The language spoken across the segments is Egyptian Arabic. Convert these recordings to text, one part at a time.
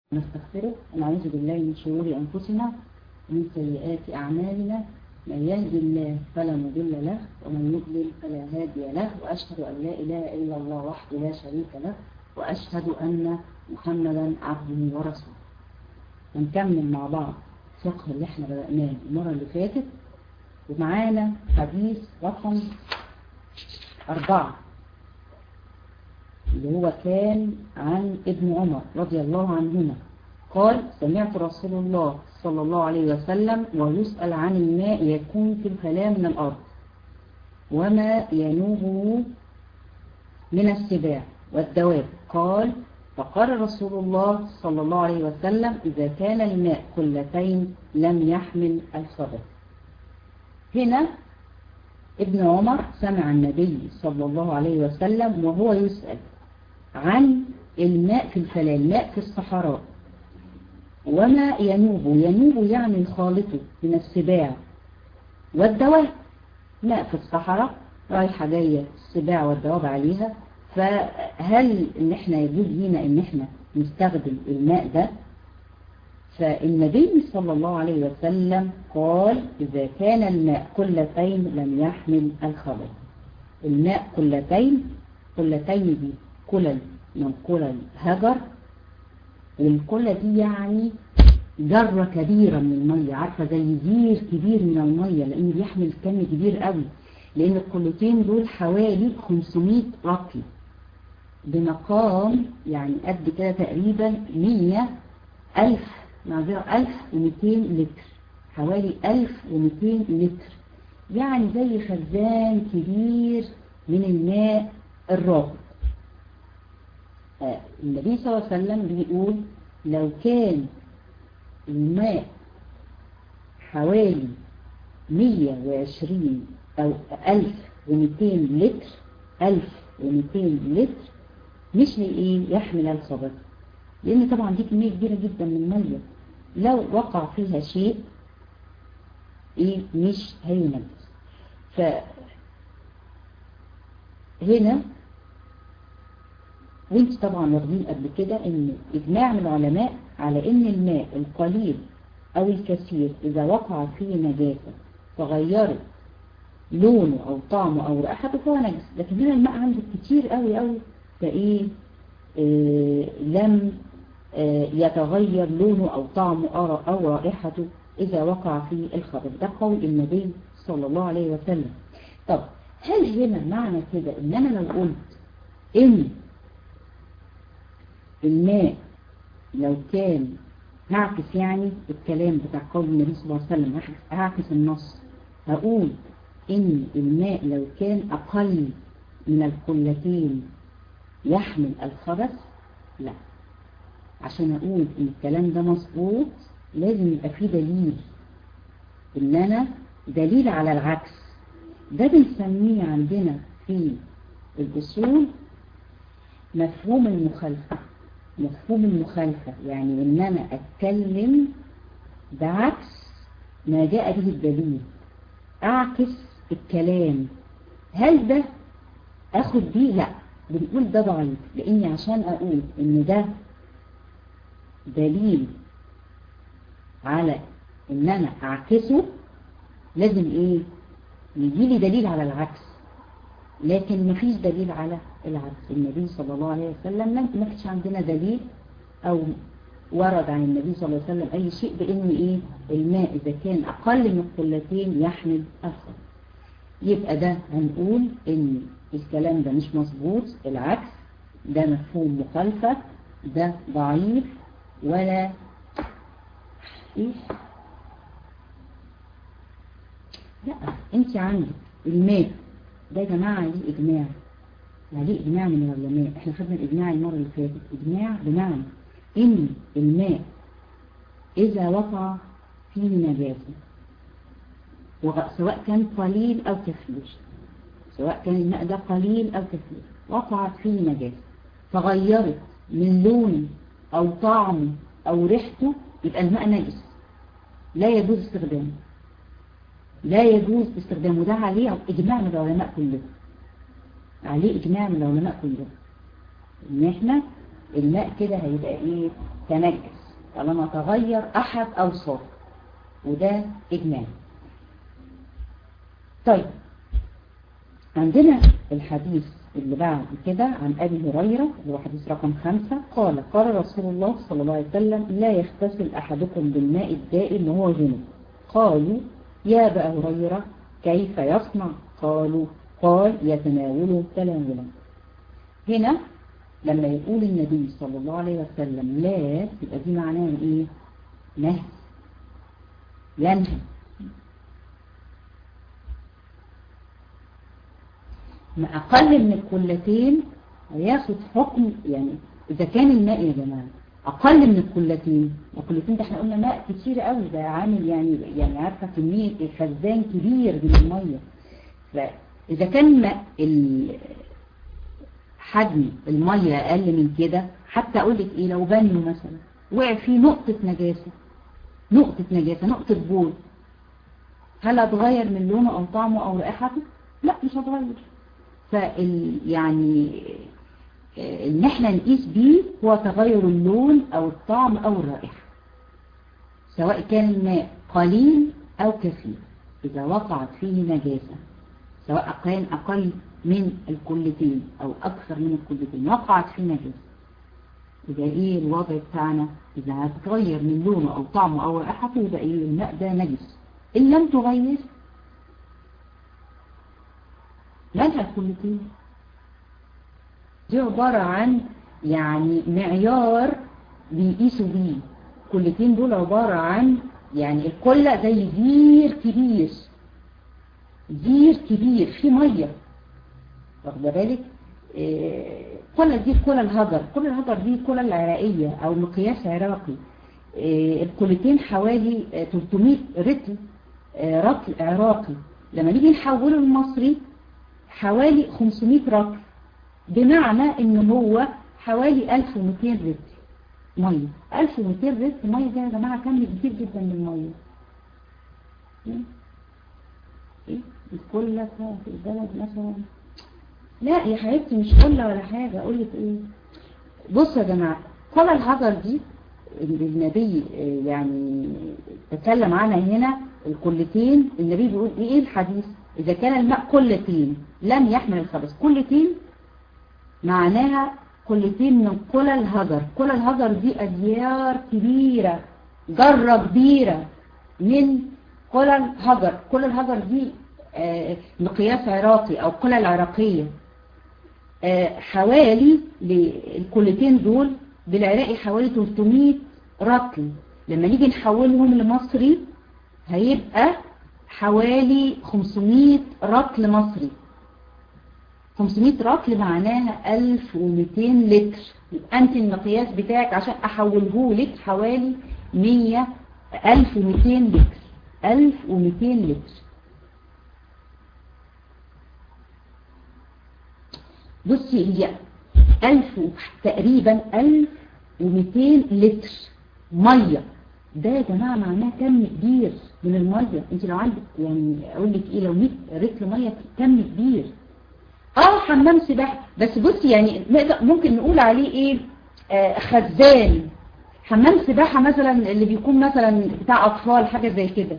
نستغفره ونعوذ بالله من شرور أنفسنا ومن سيئات أعمالنا من يهد الله فلا مضل له ومن يضلل فلا هادي له وأشهد أن لا إله إلا الله وحده لا شريك له وأشهد أن محمدا عبده ورسوله ونكمل مع بعض الفقه اللي احنا بدأناه المرة اللي فاتت ومعانا حديث رقم أربعة اللي هو كان عن ابن عمر رضي الله عنهما قال سمعت رسول الله صلى الله عليه وسلم ويسأل عن الماء يكون في الخلاء من الأرض وما ينوبه من السباع والدواب قال فقال رسول الله صلى الله عليه وسلم إذا كان الماء قلتين لم يحمل الخبث هنا ابن عمر سمع النبي صلى الله عليه وسلم وهو يسأل عن الماء في الخلاء الماء في الصحراء وما ينوب ينوب يعني خالطه من السباع والدواب ماء في الصحراء رايحة جاية السباع والدواب عليها فهل ان احنا يجوز لنا ان احنا نستخدم الماء ده فالنبي صلى الله عليه وسلم قال إذا كان الماء قلتين لم يحمل الخبث الماء قلتين قلتين دي قلل من قلل هجر والقلة دي يعني ذرة كبيرة من المية عارفة زي زير كبير من المية لأنه بيحمل كم كبير قوي لأن القلتين دول حوالي 500 رطل بمقام يعني قد كده تقريبا 100 ألف معذرة 1200 لتر حوالي 1200 لتر يعني زي خزان كبير من الماء الراكد آه النبي صلى الله عليه وسلم بيقول لو كان الماء حوالي 120 أو 1200 لتر 1200 لتر مش ايه يحمل الخبث لان طبعا دي كمية كبيرة جدا من المية لو وقع فيها شيء ايه مش هينجس ف هنا وانت طبعا واخدين قبل كده ان اجماع من العلماء على ان الماء القليل او الكثير اذا وقع فيه نجاسة فغيرت لونه او طعمه او رائحته فهو نجس لكن هنا الماء عنده كتير قوي قوي فايه إيه لم يتغير لونه أو طعمه أو رائحته إذا وقع في الخبر ده قول النبي صلى الله عليه وسلم طب هل هنا معنى كده إن أنا لو قلت إن الماء لو كان هعكس يعني الكلام بتاع قول النبي صلى الله عليه وسلم هعكس النص هقول إن الماء لو كان أقل من القلتين يحمل الخبث لا عشان اقول ان الكلام ده مظبوط لازم يبقى فيه دليل ان انا دليل على العكس ده بنسميه عندنا في الاصول مفهوم المخالفة مفهوم المخالفة يعني ان انا اتكلم بعكس ما جاء به الدليل اعكس الكلام هل ده اخد بيه لا بنقول ده ضعيف لاني عشان اقول ان ده دليل على ان انا اعكسه لازم ايه يجي لي دليل على العكس لكن مفيش دليل على العكس النبي صلى الله عليه وسلم ما كانش عندنا دليل او ورد عن النبي صلى الله عليه وسلم اي شيء بان ايه الماء اذا كان اقل من قلتين يحمل اثر يبقى ده هنقول ان الكلام ده مش مظبوط العكس ده مفهوم مخالفة ده ضعيف ولا ايه لا انت عندك الماء ده يا جماعة ليه اجماع ليه اجماع من العلماء احنا خدنا الاجماع المرة اللي فاتت اجماع بمعنى ان الماء اذا وقع فيه نجاسة سواء كان قليل او كثير سواء كان الماء ده قليل او كثير وقعت فيه نجاسة فغيرت من لونه او طعمه او ريحته يبقى الماء نجس لا يجوز استخدامه لا يجوز استخدامه ده عليه اجماع من العلماء كلهم عليه اجماع من العلماء كلهم ان احنا الماء كده هيبقى ايه تنجس طالما تغير أحد أوصاف وده إجمال طيب عندنا الحديث اللي بعد كده عن أبي هريرة اللي هو حديث رقم خمسة قال قال رسول الله صلى الله عليه وسلم لا يغتسل أحدكم بالماء الدائم وهو جنب قالوا يا أبا هريرة كيف يصنع قالوا قال يتناوله تناولا هنا لما يقول النبي صلى الله عليه وسلم لا يبقى دي معناها ايه نهي ينهي ما أقل من الكلتين هياخد حكم يعني إذا كان الماء يا جماعة أقل من الكلتين الكلتين ده احنا قلنا ماء كتير قوي ده عامل يعني يعني عارفة كمية خزان كبير من المية فإذا كان ماء حجم المية أقل من كده حتى أقول لك إيه لو بني مثلا وقع فيه نقطة نجاسة نقطة نجاسة نقطة بول هل هتغير من لونه أو طعمه أو رائحته؟ لا مش هتغير فال يعني ان احنا نقيس بيه هو تغير اللون او الطعم او الرائحة سواء كان الماء قليل او كثير اذا وقعت فيه نجاسة سواء كان اقل من الكلتين او اكثر من الكلتين وقعت فيه نجاسة يبقى ايه الوضع بتاعنا اذا هتغير من لونه او طعمه او رائحته يبقى ايه الماء ده نجس ان لم تغير مالها الكلتين دي عبارة عن يعني معيار بيقيسوا بيه الكلتين دول عبارة عن يعني الكلة زي زير كبير زير كبير فيه مية واخد بالك كلة دي كلة الهجر كلة الهجر دي كلة العراقية او مقياس عراقي الكلتين حوالي 300 رتل رطل عراقي لما نيجي نحوله المصري حوالي 500 رطل بمعنى ان هو حوالي 1200 رتل مية 1200 رتل مية ده يا جماعة كم كتير جدا من المية ايه الكلة في البلد مثلا لا يا حبيبتي مش كلة ولا حاجة اقول لك ايه بصوا يا جماعة كل الحجر دي النبي يعني تكلم عنها هنا الكلتين النبي بيقول ايه الحديث اذا كان الماء كلتين لم يحمل الخبث كلتين معناها كلتين من كل الهجر كل الهجر دي أديار كبيرة جرة كبيرة من كل الهجر كل الهجر دي مقياس عراقي أو كل العراقية حوالي الكلتين دول بالعراقي حوالي 300 رطل لما نيجي نحولهم لمصري هيبقى حوالي 500 رطل مصري 500 رطل معناها 1200 لتر يبقى انت المقياس بتاعك عشان احوله لك حوالي 100 1200 لتر 1200 لتر بصي هي 1000 تقريبا 1200 لتر ميه ده يا جماعه معناه كم كبير من الميه انت لو عندك يعني اقول لك ايه لو 100 رتل ميه كم كبير اه حمام سباحة بس بصي يعني ممكن نقول عليه ايه آه خزان حمام سباحة مثلا اللي بيكون مثلا بتاع اطفال حاجة زي كده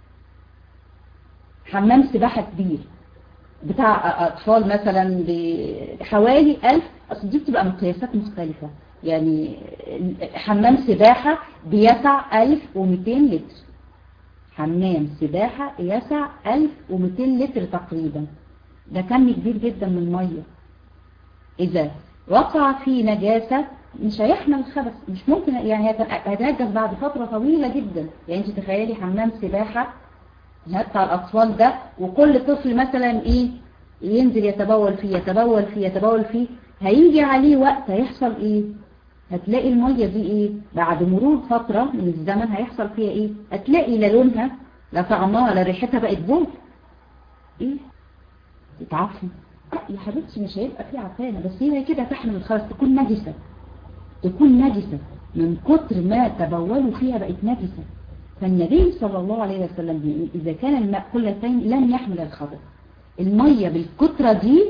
حمام سباحة كبير بتاع اطفال مثلا بحوالي الف اصل دي بتبقى مقياسات مختلفة يعني حمام سباحة بيسع 1200 لتر حمام سباحة يسع 1200 لتر تقريبا ده كم كبير جدا من المية إذا وقع في نجاسة مش هيحمل خبث مش ممكن يعني هيتنجس بعد فترة طويلة جدا يعني انت تخيلي حمام سباحة بتاع الأطفال ده وكل طفل مثلا ايه ينزل يتبول فيه يتبول فيه يتبول فيه هيجي عليه وقت هيحصل ايه هتلاقي المية دي ايه بعد مرور فترة من الزمن هيحصل فيها ايه هتلاقي لا لونها لا طعمها لا ريحتها بقت بول ايه تتعفن لا يا حبيبتي مش هيبقى في عفانة بس هي كده تحمل الخبث تكون نجسة تكون نجسة من كتر ما تبولوا فيها بقت نجسة فالنبي صلى الله عليه وسلم بيقول إذا كان الماء كلتين لم يحمل الخبث المية بالكترة دي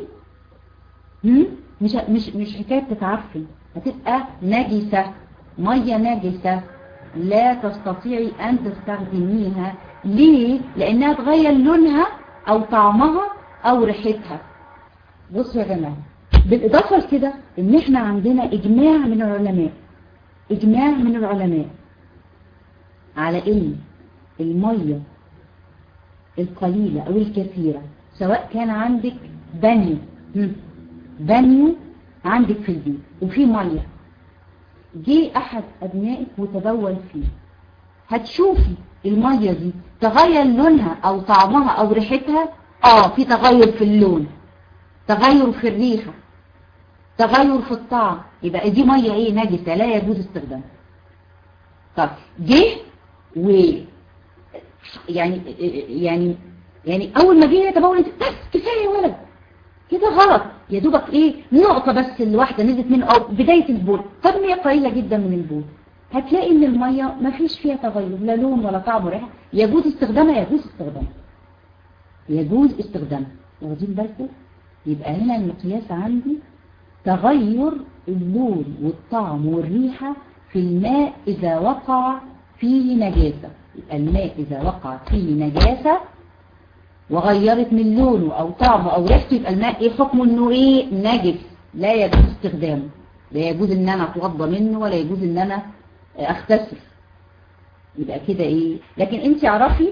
مش مش مش حكاية تتعفن هتبقى نجسة مية نجسة لا تستطيعي أن تستخدميها ليه؟ لأنها تغير لونها أو طعمها أو ريحتها بصوا يا جماعة بالإضافة لكده إن إحنا عندنا إجماع من العلماء إجماع من العلماء على إن المية القليلة أو الكثيرة سواء كان عندك بانيو بانيو عندك في البيت وفي مية جه أحد أبنائك وتبول فيه هتشوفي المية دي تغير لونها أو طعمها أو ريحتها آه في تغير في اللون تغير في الريحة تغير في الطعم يبقى دي مية ايه نجسة لا يجوز استخدامها طب جه و يعني يعني يعني اول ما جه يتبول انت بس كفايه يا ولد كده غلط يا دوبك ايه نقطة بس الواحدة نزلت من أو بداية البول طب مية قليلة جدا من البول هتلاقي ان المية ما فيش فيها تغير لا لون ولا طعم ولا ريحة يجوز استخدامها يجوز استخدامها يجوز استخدامها واخدين بالكم يبقى هنا المقياس عندي تغير اللون والطعم والريحة في الماء إذا وقع فيه نجاسة يبقى الماء إذا وقع فيه نجاسة وغيرت من لونه أو طعمه أو ريحته يبقى الماء إيه حكمه إنه إيه نجس لا يجوز استخدامه لا يجوز إن أنا أتوضى منه ولا يجوز إن أنا أغتسل يبقى كده إيه لكن أنت اعرفي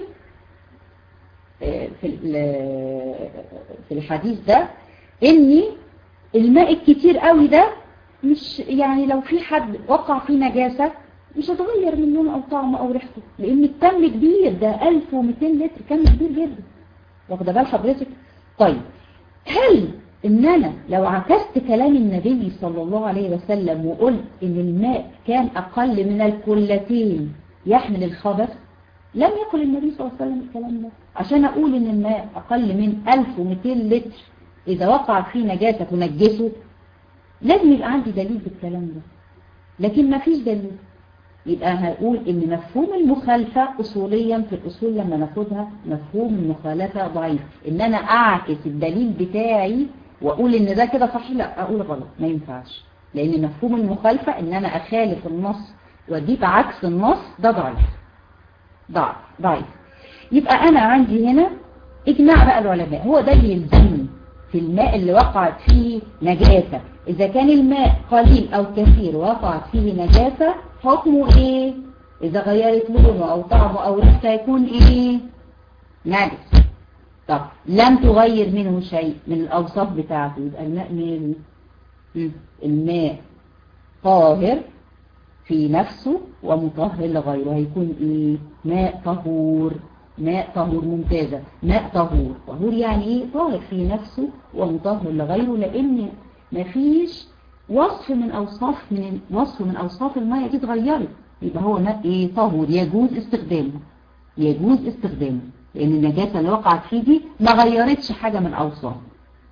في في الحديث ده إني الماء الكتير قوي ده مش يعني لو في حد وقع فيه نجاسة مش هتغير من لونه أو طعمه أو ريحته لأن الكم كبير ده 1200 لتر كم كبير جدا واخده بال حضرتك طيب هل ان انا لو عكست كلام النبي صلى الله عليه وسلم وقلت ان الماء كان اقل من الكلتين يحمل الخبث لم يقل النبي صلى الله عليه وسلم الكلام ده عشان اقول ان الماء اقل من 1200 لتر اذا وقع فيه نجاسة تنجسه لازم يبقى عندي دليل بالكلام ده لكن ما فيش دليل يبقى هقول ان مفهوم المخالفة اصوليا في الاصول لما ناخدها مفهوم المخالفة ضعيف ان انا اعكس الدليل بتاعي واقول ان ده كده صحيح لا اقول غلط ما ينفعش لان مفهوم المخالفة ان انا اخالف النص واجيب عكس النص ده ضعيف ضعف ضعيف يبقى انا عندي هنا اجماع بقى العلماء هو ده اللي يلزمني في الماء اللي وقعت فيه نجاسة إذا كان الماء قليل أو كثير وقعت فيه نجاسة حكمه إيه إذا غيرت لونه أو طعمه أو ريحته يكون إيه نجس طب لم تغير منه شيء من الأوصاف بتاعته يبقى الماء من الماء طاهر في نفسه ومطهر لغيره هيكون إيه ماء طهور ماء طهور ممتازة ماء طهور طهور يعني ايه طاهر في نفسه ومطهر لغيره لان مفيش وصف من اوصاف من وصف من اوصاف الماء دي اتغيرت يبقى هو ماء ايه طهور يجوز استخدامه يجوز استخدامه لان النجاسة اللي وقعت فيه دي ما غيرتش حاجة من اوصافه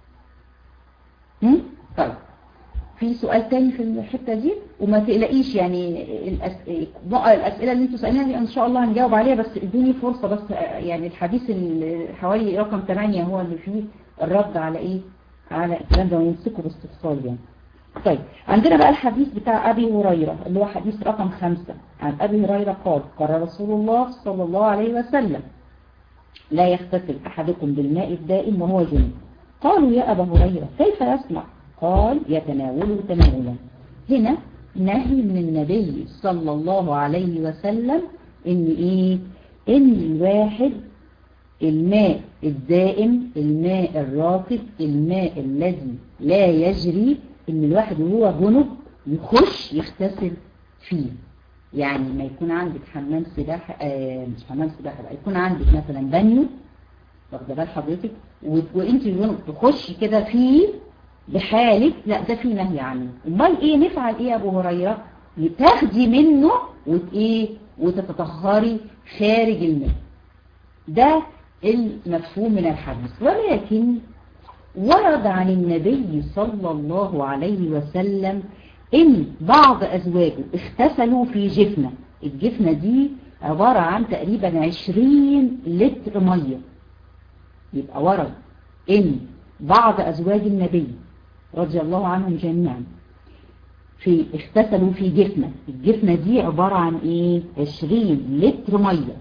طيب في سؤال تاني في الحتة دي وما تقلقيش يعني الأس... الأسئلة اللي انتوا سألينها دي ان شاء الله هنجاوب عليها بس ادوني فرصة بس يعني الحديث حوالي رقم 8 هو اللي فيه الرد على ايه على الكلام ده ونمسكه باستفصال يعني طيب عندنا بقى الحديث بتاع أبي هريرة اللي هو حديث رقم خمسة عن أبي هريرة قال قال رسول الله صلى الله عليه وسلم لا يغتسل أحدكم بالماء الدائم وهو جنب قالوا يا أبا هريرة كيف يصنع قال يتناوله تناولا هنا نهي من النبي صلى الله عليه وسلم ان ايه ان الواحد الماء الدائم الماء الراكد الماء الذي لا يجري ان الواحد وهو جنب يخش يغتسل فيه يعني ما يكون عندك حمام سباحة آه مش حمام سباحة بقى يكون عندك مثلا بانيو واخده بال حضرتك وانت جنب تخش كده فيه بحالك لا ده في نهي عنه امال ايه نفعل ايه يا ابو هريره تاخدي منه وت ايه وتتطهري خارج الماء ده المفهوم من الحديث ولكن ورد عن النبي صلى الله عليه وسلم ان بعض ازواجه اغتسلوا في جفنة الجفنة دي عبارة عن تقريبا 20 لتر مية يبقى ورد ان بعض ازواج النبي رضي الله عنهم جميعا في اغتسلوا في جفنة الجفنة دي عبارة عن ايه 20 لتر مية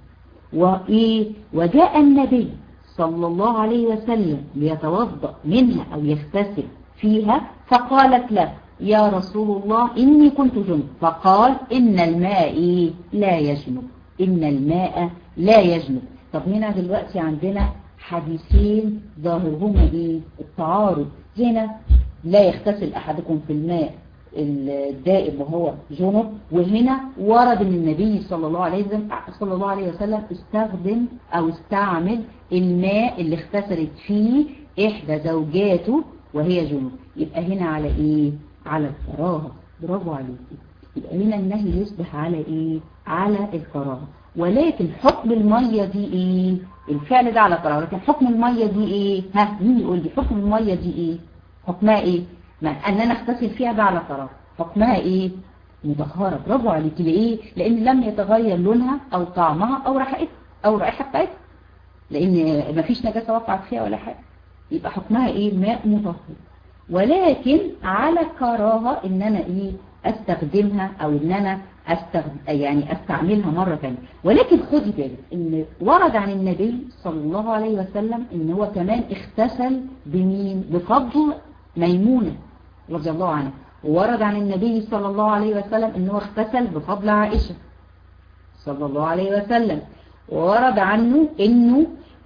وايه وجاء النبي صلى الله عليه وسلم ليتوضأ منها او يغتسل فيها فقالت له يا رسول الله إني كنت جنب فقال إن الماء إيه؟ لا يجنب إن الماء لا يجنب طب هنا دلوقتي عندنا حديثين ظاهرهما إيه التعارض هنا لا يغتسل أحدكم في الماء الدائم وهو جنب وهنا ورد ان النبي صلى الله عليه وسلم صلى الله عليه وسلم استخدم او استعمل الماء اللي اغتسلت فيه احدى زوجاته وهي جنب يبقى هنا على ايه على الكراهه برافو عليكي يبقى هنا النهي يصبح على ايه على الكراهه ولكن حكم الميه دي ايه الفعل ده على كراهه لكن حكم الميه دي ايه ها مين يقول لي حكم الميه دي ايه حكمها ايه ما ان انا اغتسل فيها ده على كراهه حكمها ايه مطهره برافو عليكي ليه لان لم يتغير لونها او طعمها او ريحتها او رائحه بتاعتها لان ما فيش نجاسه وقعت فيها ولا حاجه يبقى حكمها ايه ماء مطهر ولكن على كراهه ان انا ايه استخدمها او ان انا استخدم يعني استعملها مرة ثانيه ولكن خدي بالك ان ورد عن النبي صلى الله عليه وسلم ان هو كمان اغتسل بمين بفضل ميمونة رضي الله عنها وورد عن النبي صلى الله عليه وسلم ان هو اغتسل بفضل عائشة صلى الله عليه وسلم وورد عنه انه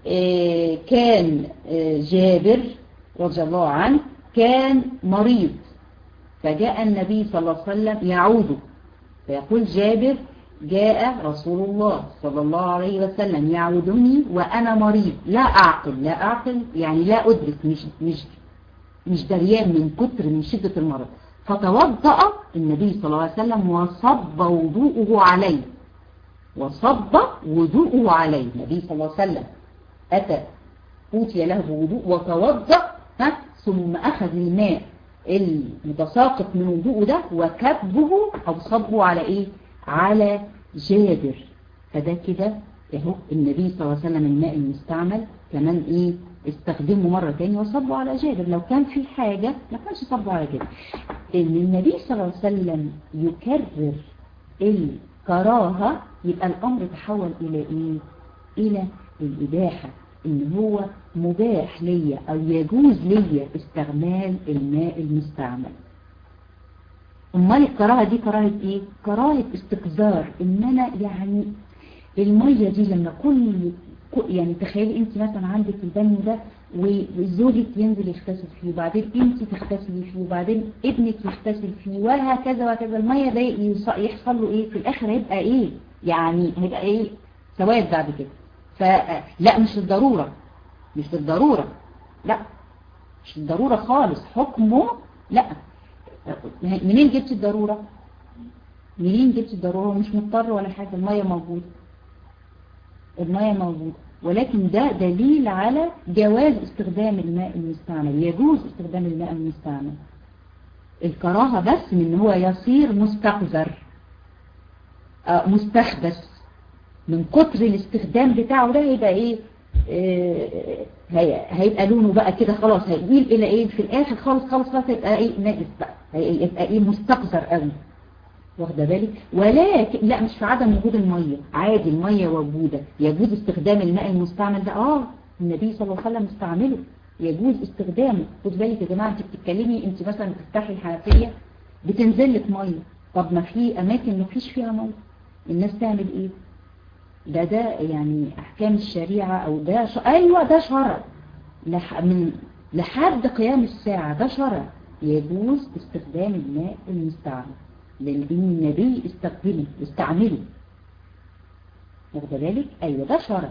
كان جابر رضي الله عنه كان مريض فجاء النبي صلى الله عليه وسلم يعوده فيقول جابر جاء رسول الله صلى الله عليه وسلم يعودني وأنا مريض لا أعقل لا أعقل يعني لا أدرك مش, مش, مش دريان من كتر من شدة المرض فتوضأ النبي صلى الله عليه وسلم وصب وضوءه عليه وصب وضوءه عليه النبي صلى الله عليه وسلم أتى أوتي له بوضوء وتوضأ ها ثم أخذ الماء المتساقط من وضوءه ده وكبه أو صبه على إيه على جابر فده كده اهو النبي صلى الله عليه وسلم الماء المستعمل كمان إيه استخدمه مرة تاني وصبه على جابر لو كان في حاجة ما كانش صبه على جابر إن النبي صلى الله عليه وسلم يكرر الكراهة يبقى الأمر تحول إلى إيه إلى الإباحة ان هو مباح ليا او يجوز ليا استعمال الماء المستعمل امال الكراهه دي كراهه ايه كراهه استقذار ان انا يعني الميه دي لما كل يعني تخيلي انت مثلا عندك البانيو ده وزوجك ينزل يغتسل فيه وبعدين انت تغتسلي فيه وبعدين ابنك يغتسل فيه وهكذا وهكذا الميه ده يحصل له ايه في الاخر هيبقى ايه يعني هيبقى ايه سواد بعد كده فلا مش الضرورة مش بالضرورة لا مش الضرورة خالص حكمه لا منين جبت الضرورة منين جبت الضرورة مش مضطر ولا حاجة المية موجودة المية موجودة ولكن ده دليل على جواز استخدام الماء المستعمل يجوز استخدام الماء المستعمل الكراهة بس من ان هو يصير مستقذر آه مستخبث من كتر الاستخدام بتاعه ده هيبقى ايه آه هيبقى لونه بقى كده خلاص هيميل الى ايه في الاخر خالص خالص خالص هيبقى ايه ناقص بقى هيبقى ايه مستقذر قوي واخده بالك ولكن لا مش في عدم وجود الميه عادي الميه موجوده يجوز استخدام الماء المستعمل ده اه النبي صلى الله عليه وسلم استعمله يجوز استخدامه خد بالك يا جماعه انت بتتكلمي انت مثلا بتفتحي الحنفيه بتنزل لك ميه طب ما في اماكن ما فيش فيها ميه الناس تعمل ايه ده ده يعني احكام الشريعة او ده ش... ايوه ده شرع لح... من لحد قيام الساعة ده شرع يجوز استخدام الماء المستعمل لان النبي استخدمه استعمله واخد بالك ايوه ده شرع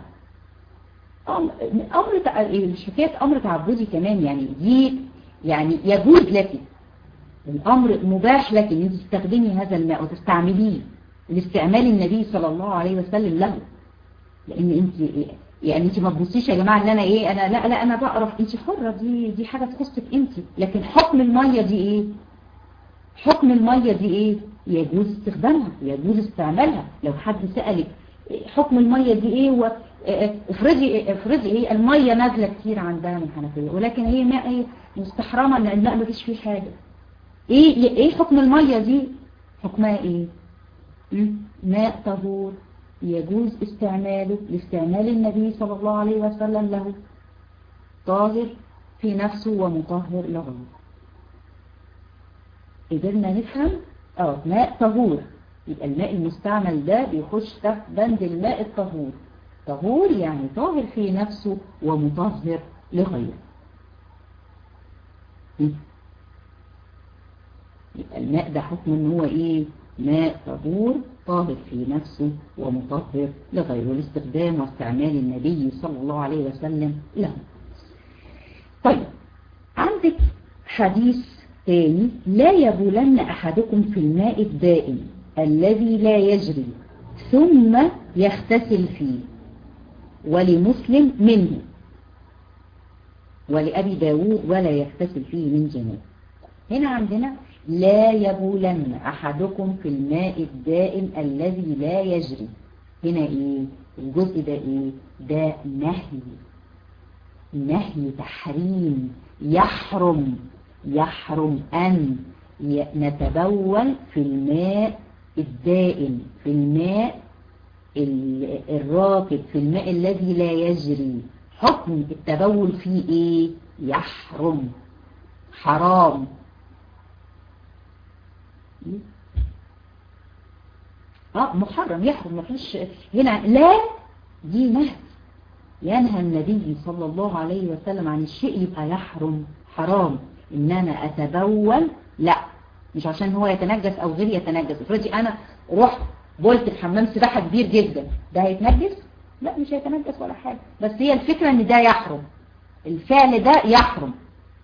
امر تع... مش حكايه امر تعبدي كمان يعني دي يعني يجوز لك الامر مباح لك ان انت تستخدمي هذا الماء وتستعمليه لاستعمال النبي صلى الله عليه وسلم له لان انت يعني انت ما تبصيش يا جماعه ان انا ايه انا لا لا انا بقرف انت حره دي دي حاجه تخصك انت لكن حكم الميه دي ايه حكم الميه دي ايه يجوز استخدامها يجوز استعمالها لو حد سالك حكم الميه دي ايه و افرضي افرضي ايه الميه نازله كتير عندها من الحنفيه ولكن هي ماء ايه مستحرمه ان الماء ما فيش فيه حاجه ايه ايه حكم المية دي حكمها ايه ماء طهور يجوز استعماله لاستعمال النبي صلى الله عليه وسلم له طاهر في نفسه ومطهر لغيره قدرنا نفهم اه ماء طهور يبقى الماء المستعمل ده بيخش تحت بند الماء الطهور طهور يعني طاهر في نفسه ومطهر لغيره يبقى الماء ده حكم ان هو ايه ماء طهور طاهر في نفسه ومطهر لغيره الاستخدام واستعمال النبي صلى الله عليه وسلم له طيب عندك حديث تاني لا يبولن أحدكم في الماء الدائم الذي لا يجري ثم يغتسل فيه ولمسلم منه ولأبي داود ولا يغتسل فيه من جناب هنا عندنا لا يبولن أحدكم في الماء الدائم الذي لا يجري هنا إيه الجزء ده إيه ده نهي نهي تحريم يحرم يحرم أن نتبول في الماء الدائم في الماء الراكد في الماء الذي لا يجري حكم التبول فيه ايه يحرم حرام اه محرم يحرم مفيش هنا لا دي نهي ينهى النبي صلى الله عليه وسلم عن الشيء يبقى يحرم حرام ان انا اتبول لا مش عشان هو يتنجس او غير يتنجس افرضي انا رحت بولت في حمام سباحه كبير جدا ده هيتنجس لا مش هيتنجس ولا حاجه بس هي الفكره ان ده يحرم الفعل ده يحرم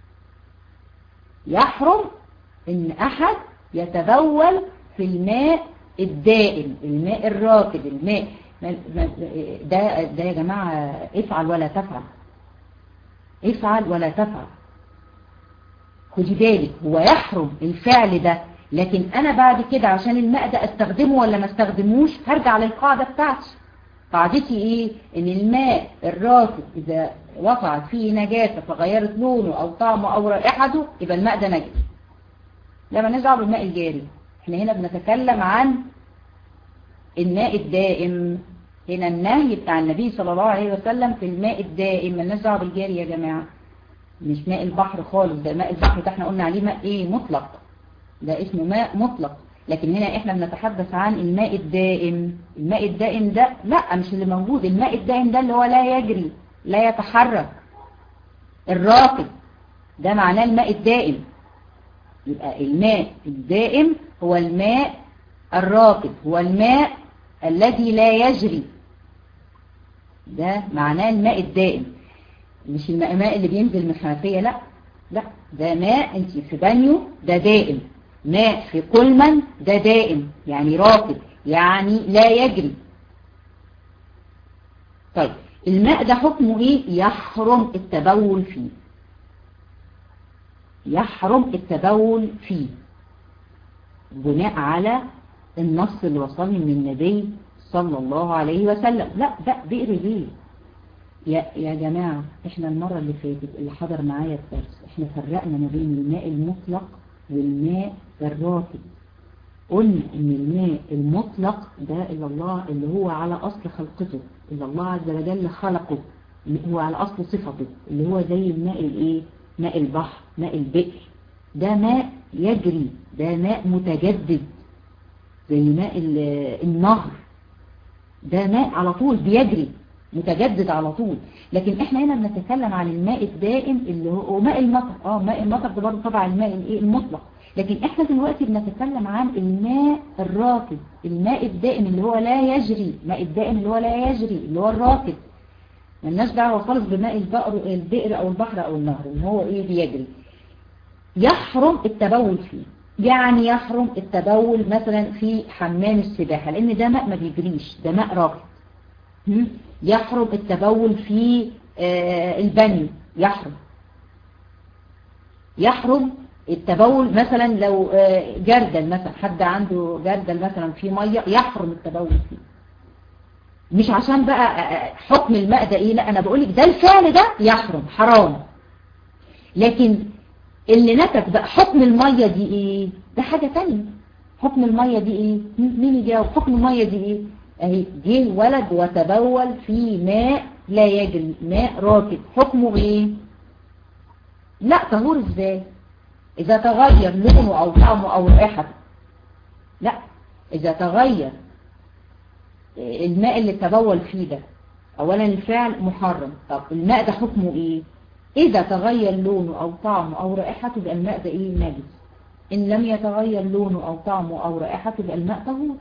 يحرم ان احد يتبول في الماء الدائم الماء الراكد الماء ده ده يا جماعه افعل ولا تفعل افعل ولا تفعل خدي بالك هو يحرم الفعل ده لكن انا بعد كده عشان الماء ده استخدمه ولا ما استخدموش هرجع للقاعدة بتاعتي قاعدتي ايه ان الماء الراكد اذا وقعت فيه نجاسة فغيرت لونه او طعمه او رائحته يبقى الماء ده نجس لما نرجع بالماء الجاري احنا هنا بنتكلم عن الماء الدائم هنا النهي بتاع النبي صلى الله عليه وسلم في الماء الدائم ما نرجع بالجاري يا جماعة مش ماء البحر خالص ده ماء البحر ده احنا قلنا عليه ماء ايه مطلق ده اسمه ماء مطلق لكن هنا احنا بنتحدث عن الماء الدائم الماء الدائم ده لا مش اللي موجود الماء الدائم ده اللي هو لا يجري لا يتحرك الراكد ده معناه الماء الدائم يبقى الماء الدائم هو الماء الراكد هو الماء الذي لا يجري ده معناه الماء الدائم مش الماء اللي بينزل من الحنفية لا لا ده ماء انت في بانيو ده دائم ماء في كلمن ده دائم يعني راكد يعني لا يجري طيب الماء ده حكمه ايه يحرم التبول فيه يحرم التبول فيه بناء على النص اللي وصلني من النبي صلى الله عليه وسلم لا ده بئر ليه يا يا جماعة احنا المرة اللي فاتت اللي حضر معايا الدرس احنا فرقنا ما بين الماء المطلق والماء الراكد قلنا ان الماء المطلق ده اللي الله اللي هو على اصل خلقته اللي الله عز وجل خلقه اللي هو على اصل صفته اللي هو زي الماء الايه ماء البحر ماء البئر ده ماء يجري ده ماء متجدد زي ماء النهر ده ماء على طول بيجري متجدد على طول لكن احنا هنا بنتكلم عن الماء الدائم اللي هو ماء المطر اه ماء المطر ده برضه طبعا الماء الايه المطلق لكن احنا دلوقتي بنتكلم عن الماء الراكد الماء الدائم اللي هو لا يجري الماء الدائم اللي هو لا يجري اللي هو الراكد ملناش دعوه خالص بماء البئر البئر او البحر او النهر اللي هو ايه بيجري يحرم التبول فيه يعني يحرم التبول مثلا في حمام السباحة لان ده ماء ما بيجريش ده ماء راكد يحرم التبول في البني يحرم يحرم التبول مثلا لو جردل مثلا حد عنده جردل مثلا في مية يحرم التبول فيه مش عشان بقى حكم الماء ده ايه لا انا بقولك ده الفعل ده يحرم حرام لكن اللي نتج بقى حكم المية دي ايه ده حاجة تانية حكم المية دي ايه مين يجاوب حكم المية دي ايه اهي جه ولد وتبول في ماء لا يجري ماء راكد حكمه ايه لا طهور ازاي اذا تغير لونه او طعمه او رائحته لا اذا تغير الماء اللي تبول فيه ده اولا الفعل محرم طب الماء ده حكمه ايه اذا تغير لونه او طعمه او رائحته يبقى الماء ده ايه نجس ان لم يتغير لونه او طعمه او رائحته يبقى الماء طهور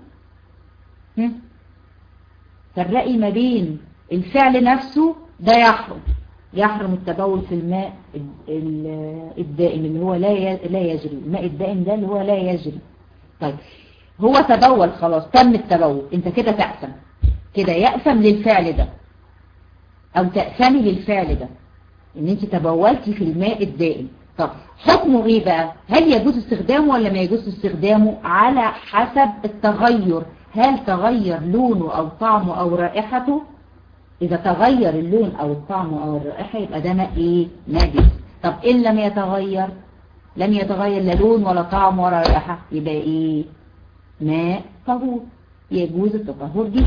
فرقي ما بين الفعل نفسه ده يحرم يحرم التبول في الماء الدائم اللي هو لا لا يجري الماء الدائم ده اللي هو لا يجري طيب هو تبول خلاص تم التبول انت كده تأثم كده يأثم للفعل ده او تأثمي للفعل ده ان انت تبولتي في الماء الدائم طب حكمه ايه بقى هل يجوز استخدامه ولا ما يجوز استخدامه على حسب التغير هل تغير لونه او طعمه او رائحته اذا تغير اللون او الطعم او الرائحة يبقى ده ماء ايه نجس طب ان لم يتغير لم يتغير لا لون ولا طعم ولا رائحة يبقى ايه ماء طهور يجوز التطهر دي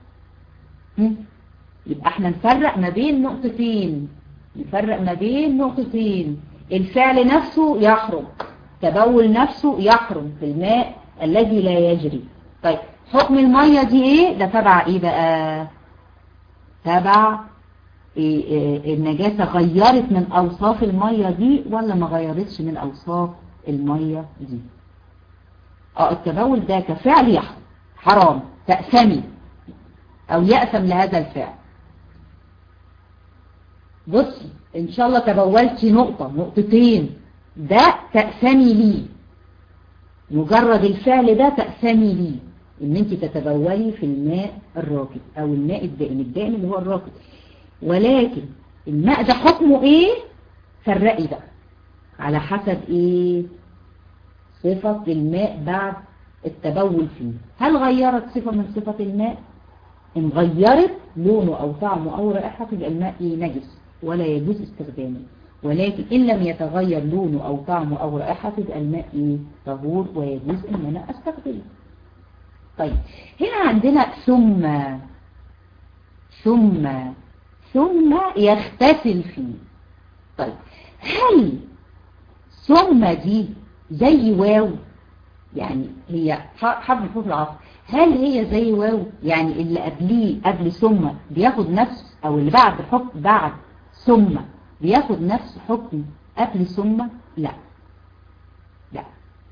يبقى احنا نفرق ما بين نقطتين نفرق ما بين نقطتين الفعل نفسه يحرم تبول نفسه يحرم في الماء الذي لا يجري طيب حكم المية دي ايه ده تبع ايه بقى تبع إيه إيه النجاسة غيرت من اوصاف المية دي ولا ما غيرتش من اوصاف المية دي اه التبول ده كفعل يحرم حرام تأثمي او يأثم لهذا الفعل بصي ان شاء الله تبولتي نقطة نقطتين ده تأثمي ليه مجرد الفعل ده تأثمي ليه ان انت تتبولي في الماء الراكد او الماء الدائم الدائم اللي هو الراكد ولكن الماء ده حكمه ايه فرقي بقى على حسب ايه صفة الماء بعد التبول فيه هل غيرت صفة من صفة الماء ان غيرت لونه او طعمه او رائحته يبقى الماء ايه نجس ولا يجوز استخدامه ولكن إن لم يتغير لونه أو طعمه أو رائحته يبقى الماء إيه طهور ويجوز إن أنا أستخدمه طيب هنا عندنا ثم ثم ثم يغتسل فيه طيب هل ثم دي زي واو يعني هي حرف الحروف العصر هل هي زي واو يعني اللي قبليه قبل ثم بياخد نفس او اللي بعد حكم بعد ثم بياخد نفس حكم قبل ثم لا لا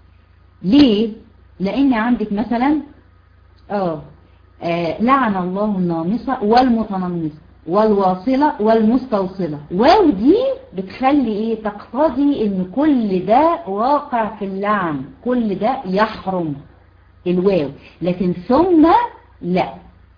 ليه لان عندك مثلا اه, آه لعن الله النامصة والمتنمصة والواصلة والمستوصلة واو دي بتخلي ايه تقتضي ان كل ده واقع في اللعن كل ده يحرم الواو لكن ثم لا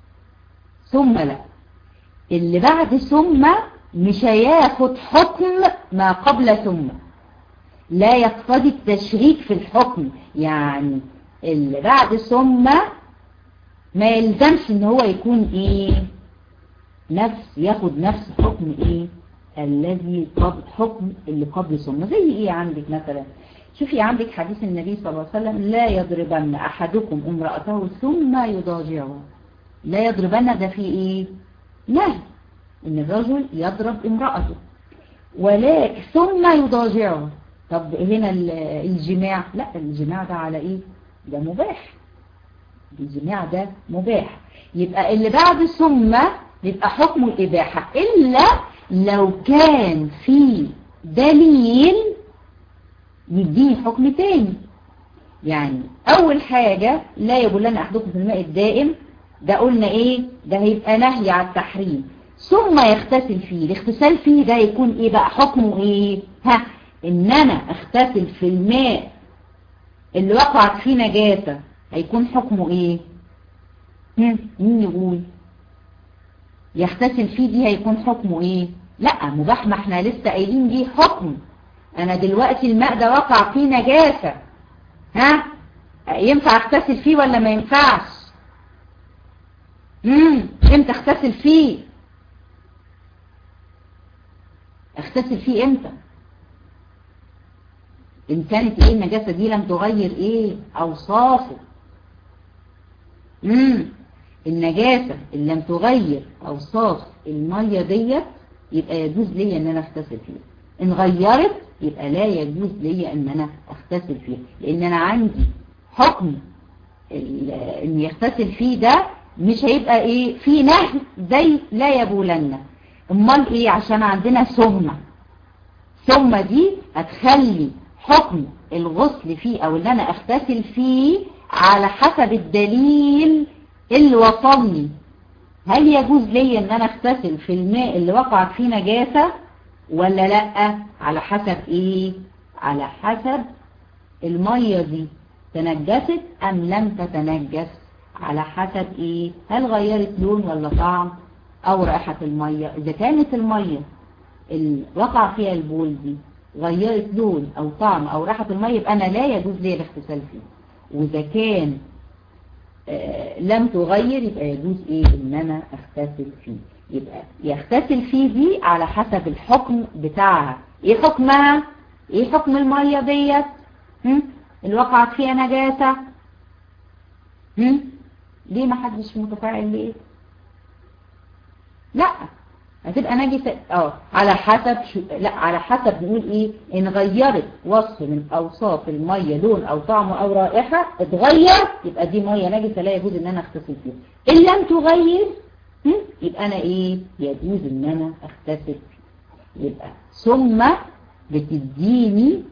ثم لا اللي بعد ثم مش هياخد حكم ما قبل ثم لا يقتضي التشريك في الحكم يعني اللي بعد ثم ما يلزمش ان هو يكون ايه نفس ياخد نفس حكم ايه الذي قبل حكم اللي قبل ثم زي ايه عندك مثلا شوفي عندك حديث النبي صلى الله عليه وسلم لا يضربن احدكم امرأته ثم يضاجعه لا يضربن ده في ايه نهي ان الرجل يضرب امرأته ولكن ثم يضاجعه طب هنا الجماع لا الجماع ده على ايه ده مباح الجماع ده مباح يبقى اللي بعد ثم يبقى حكم الإباحة إلا لو كان في دليل يديه حكم تاني يعني أول حاجة لا يبلن أحدكم في الماء الدائم ده قلنا إيه ده هيبقى نهي على التحريم ثم يغتسل فيه الاغتسال فيه ده يكون إيه بقى حكمه إيه ها إن أنا اغتسل في الماء اللي وقعت فيه نجاسة هيكون حكمه إيه مين يقول يغتسل فيه دي هيكون حكمه ايه لا مباح ما احنا لسه قايلين دي حكم انا دلوقتي الماء ده وقع فيه نجاسة ها ينفع اغتسل فيه ولا ما ينفعش امم امتى اغتسل فيه اغتسل فيه امتى إن كانت إيه النجاسة دي لم تغير إيه أوصافه مم. النجاسة اللي لم تغير أوصاف المية ديت يبقى يجوز لي ان انا اغتسل فيها ان غيرت يبقى لا يجوز لي ان انا اغتسل فيها لان انا عندي حكم ان يغتسل فيه ده مش هيبقى ايه في نهي زي لا يبولن امال ايه عشان عندنا سمة سمة دي هتخلي حكم الغسل فيه او اللي انا اغتسل فيه على حسب الدليل اللي وصلني هل يجوز لي ان انا اغتسل في الماء اللي وقعت فيه نجاسة ولا لا على حسب ايه على حسب المية دي تنجست ام لم تتنجس على حسب ايه هل غيرت لون ولا طعم او رائحة المية اذا كانت المية اللي وقع فيها البول دي غيرت لون او طعم او رائحة المية يبقى انا لا يجوز لي الاغتسال فيه واذا كان آه لم تغير يبقى يجوز ايه ان انا اغتسل فيه يبقى يغتسل فيه دي على حسب الحكم بتاعها ايه حكمها ايه حكم المية ديت اللي وقعت فيها نجاسة هم؟ ليه ما حدش متفاعل ليه لا هتبقى نجسة اه على حسب شو... لا على حسب نقول ايه ان غيرت وصف من اوصاف المية لون او طعم او رائحة اتغير يبقى دي مية نجسة لا يجوز ان انا اغتسل فيها ان لم تغير يبقى انا ايه يجوز ان انا اغتسل فيها يبقى ثم بتديني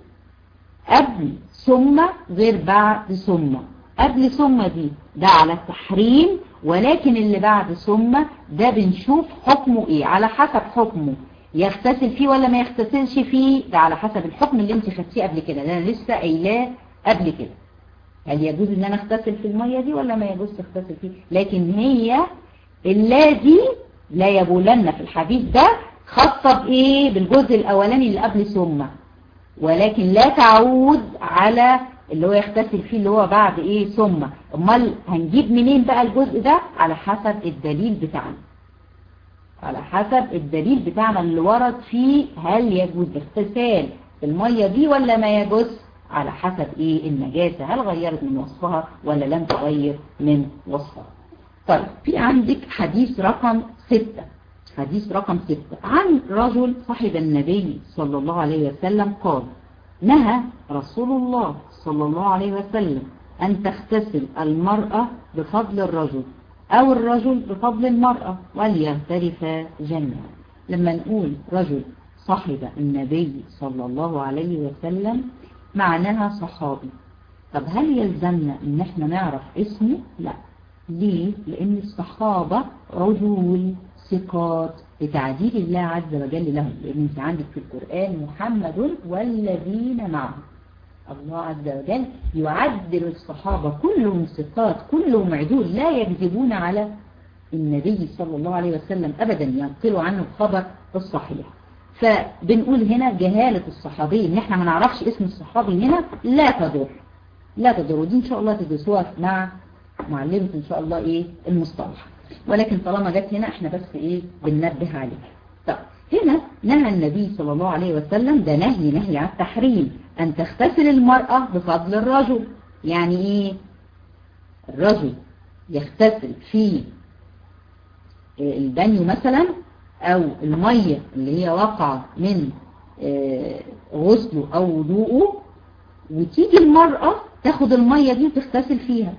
قبل ثم غير بعد ثم قبل ثم دي ده على التحريم ولكن اللي بعد ثم ده بنشوف حكمه ايه على حسب حكمه يغتسل فيه ولا ما يغتسلش فيه ده على حسب الحكم اللي انت خدتيه قبل كده ده انا لسه قايلاه قبل كده هل يجوز ان انا اغتسل في المية دي ولا ما يجوز اغتسل فيه لكن هي اللا دي لا يبولن في الحديث ده خاصة بايه بالجزء الاولاني اللي قبل ثم ولكن لا تعود على اللي هو يغتسل فيه اللي هو بعد ايه ثم امال هنجيب منين بقى الجزء ده على حسب الدليل بتاعنا على حسب الدليل بتاعنا اللي ورد فيه هل يجوز اغتسال المية دي ولا ما يجوز على حسب ايه النجاسة هل غيرت من وصفها ولا لم تغير من وصفها طيب في عندك حديث رقم ستة حديث رقم ستة عن رجل صاحب النبي صلى الله عليه وسلم قال نهى رسول الله صلى الله عليه وسلم أن تغتسل المرأة بفضل الرجل أو الرجل بفضل المرأة وليغترفا جميعا لما نقول رجل صاحب النبي صلى الله عليه وسلم معناها صحابي طب هل يلزمنا ان احنا نعرف اسمه لا ليه لان الصحابة عدول ثقات لتعديل الله عز وجل لهم لان انت عندك في القرآن محمد والذين معه الله عز وجل يعدل الصحابة كلهم ثقات كلهم عدول لا يكذبون على النبي صلى الله عليه وسلم أبدا ينقلوا عنه الخبر الصحيح فبنقول هنا جهالة الصحابي ان احنا ما نعرفش اسم الصحابي هنا لا تضر لا تضر ودي ان شاء الله تدرسوها مع معلمة ان شاء الله ايه المصطلح ولكن طالما جت هنا احنا بس ايه بننبه عليه طب هنا نهى النبي صلى الله عليه وسلم ده نهي نهي عن التحريم أن تغتسل المرأة بفضل الرجل يعني إيه الرجل يغتسل في البانيو مثلا أو المية اللي هي واقعة من غسله أو وضوءه وتيجي المرأة تاخد المية دي وتغتسل فيها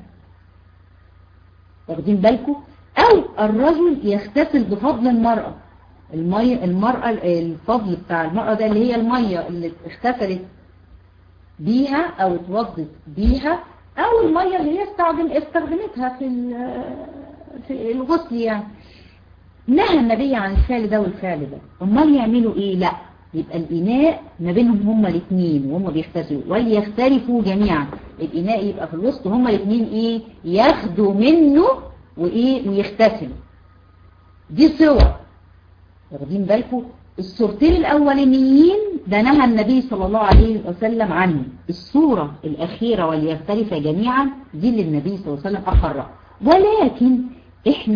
واخدين بالكم أو الرجل يغتسل بفضل المرأة المية المرأة الفضل بتاع المرأة ده اللي هي المية اللي اغتسلت بيها او اتوضت بيها او المية اللي هي استخدم استخدمتها في في الغسل يعني نهى النبي عن الفعل ده والفعل ده امال يعملوا ايه لا يبقى الاناء ما بينهم هما الاثنين وهم بيغتسلوا وليختلفوا جميعا الاناء يبقى في الوسط هما الاثنين ايه ياخدوا منه وايه ويغتسلوا دي صور واخدين بالكم الصورتين الأولانيين ده نهى النبي صلى الله عليه وسلم عنه الصورة الأخيرة وليختلف جميعا دي اللي النبي صلى الله عليه وسلم أقرها ولكن إحنا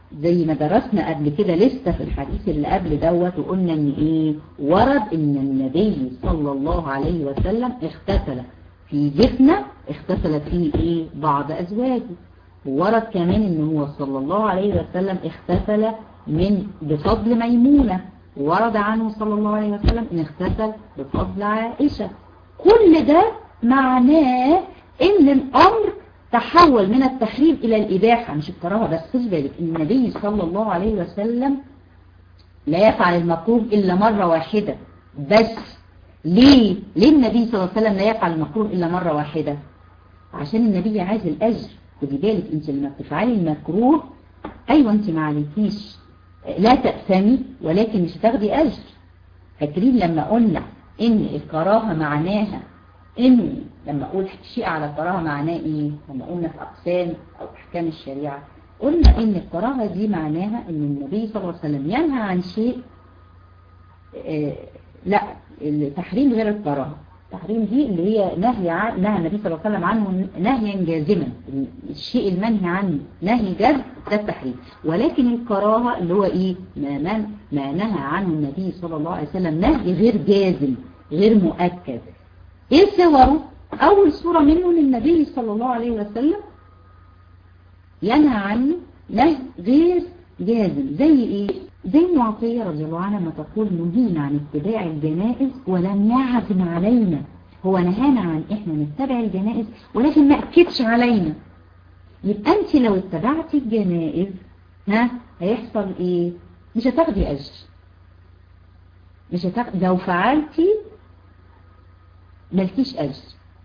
زي ما درسنا قبل كده لسه في الحديث اللي قبل دوت وقلنا ان ايه ورد ان النبي صلى الله عليه وسلم اغتسل في جفنة اغتسل فيه ايه بعض ازواجه وورد كمان ان هو صلى الله عليه وسلم اغتسل من بفضل ميمونة ورد عنه صلى الله عليه وسلم ان اغتسل بفضل عائشة كل ده معناه ان الامر تحول من التحريم الى الاباحة مش الكراهة بس خد بالك النبي صلى الله عليه وسلم لا يفعل المكروه الا مرة واحدة بس ليه ليه النبي صلى الله عليه وسلم لا يفعل المكروه الا مرة واحدة عشان النبي عايز الاجر خدي بالك انت لما بتفعلي المكروه ايوه انت ما عليكيش لا تأثمي ولكن مش هتاخدي اجر فاكرين لما قلنا ان الكراهة معناها ان لما اقول شيء على الكراهة معناه ايه لما قلنا في اقسام او احكام الشريعة قلنا ان الكراهة دي معناها ان النبي صلى الله عليه وسلم ينهى عن شيء آه لا التحريم غير الكراهة التحريم دي اللي هي نهي عن نهى النبي صلى الله عليه وسلم عنه نهيا جازما الشيء المنهي عنه نهي جازم ده التحريم ولكن الكراهة اللي هو ايه ما, من ما نهى عنه النبي صلى الله عليه وسلم نهي غير جازم غير مؤكد ايه صوره اول صورة منه للنبي صلى الله عليه وسلم ينهى عنه نهي غير جازم زي ايه زي معطية رضي الله عنها ما تقول نهينا عن اتباع الجنائز ولم يعزم علينا هو نهانا عن احنا نتبع الجنائز ولكن ما اكدش علينا يبقى انت لو اتبعتي الجنائز ها هيحصل ايه مش هتاخدي اجر مش هتاخدي لو فعلتي ملكيش اجر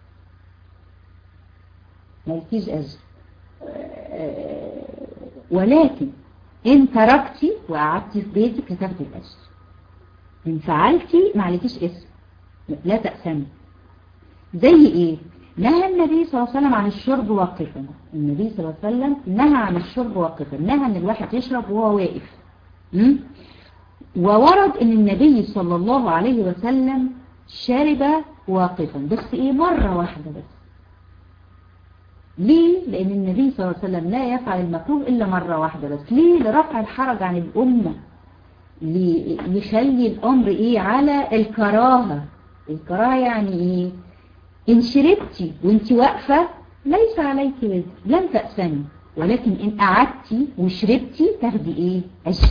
ملكيش اجر ولكن ان تركتي وقعدتي في بيتك هتاخدي الاجر ان فعلتي ما عليكيش اسم لا تأسمي زي ايه نهى النبي صلى الله عليه وسلم عن الشرب واقفا النبي صلى الله عليه وسلم نهى عن الشرب واقفا نهى ان الواحد يشرب وهو واقف م? وورد ان النبي صلى الله عليه وسلم شرب واقفا بس ايه مرة واحدة بس ليه؟ لأن النبي صلى الله عليه وسلم لا يفعل المكروه إلا مرة واحدة بس ليه؟ لرفع الحرج عن الأمة يخلي الأمر إيه على الكراهة الكراهة يعني إيه؟ إن شربتي وإنت واقفة ليس عليك وزر لن تأسني ولكن إن قعدتي وشربتي تاخدي إيه؟ أجر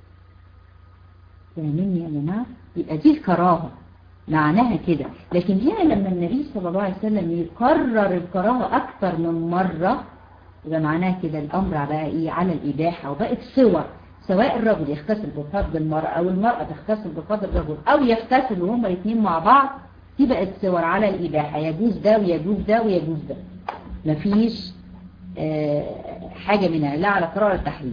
فاهميني يا جماعة؟ يبقى دي الكراهة معناها كده لكن هنا لما النبي صلى الله عليه وسلم يكرر الكراهة أكثر من مرة يبقى معناها كده الأمر بقى إيه على الإباحة وبقت صور سواء الرجل يغتسل بفضل المرأة أو المرأة تغتسل بفضل الرجل أو يغتسل وهما الاثنين مع بعض دي بقت صور على الإباحة يجوز ده ويجوز ده ويجوز ده مفيش آه حاجة منها لا على قرار التحريم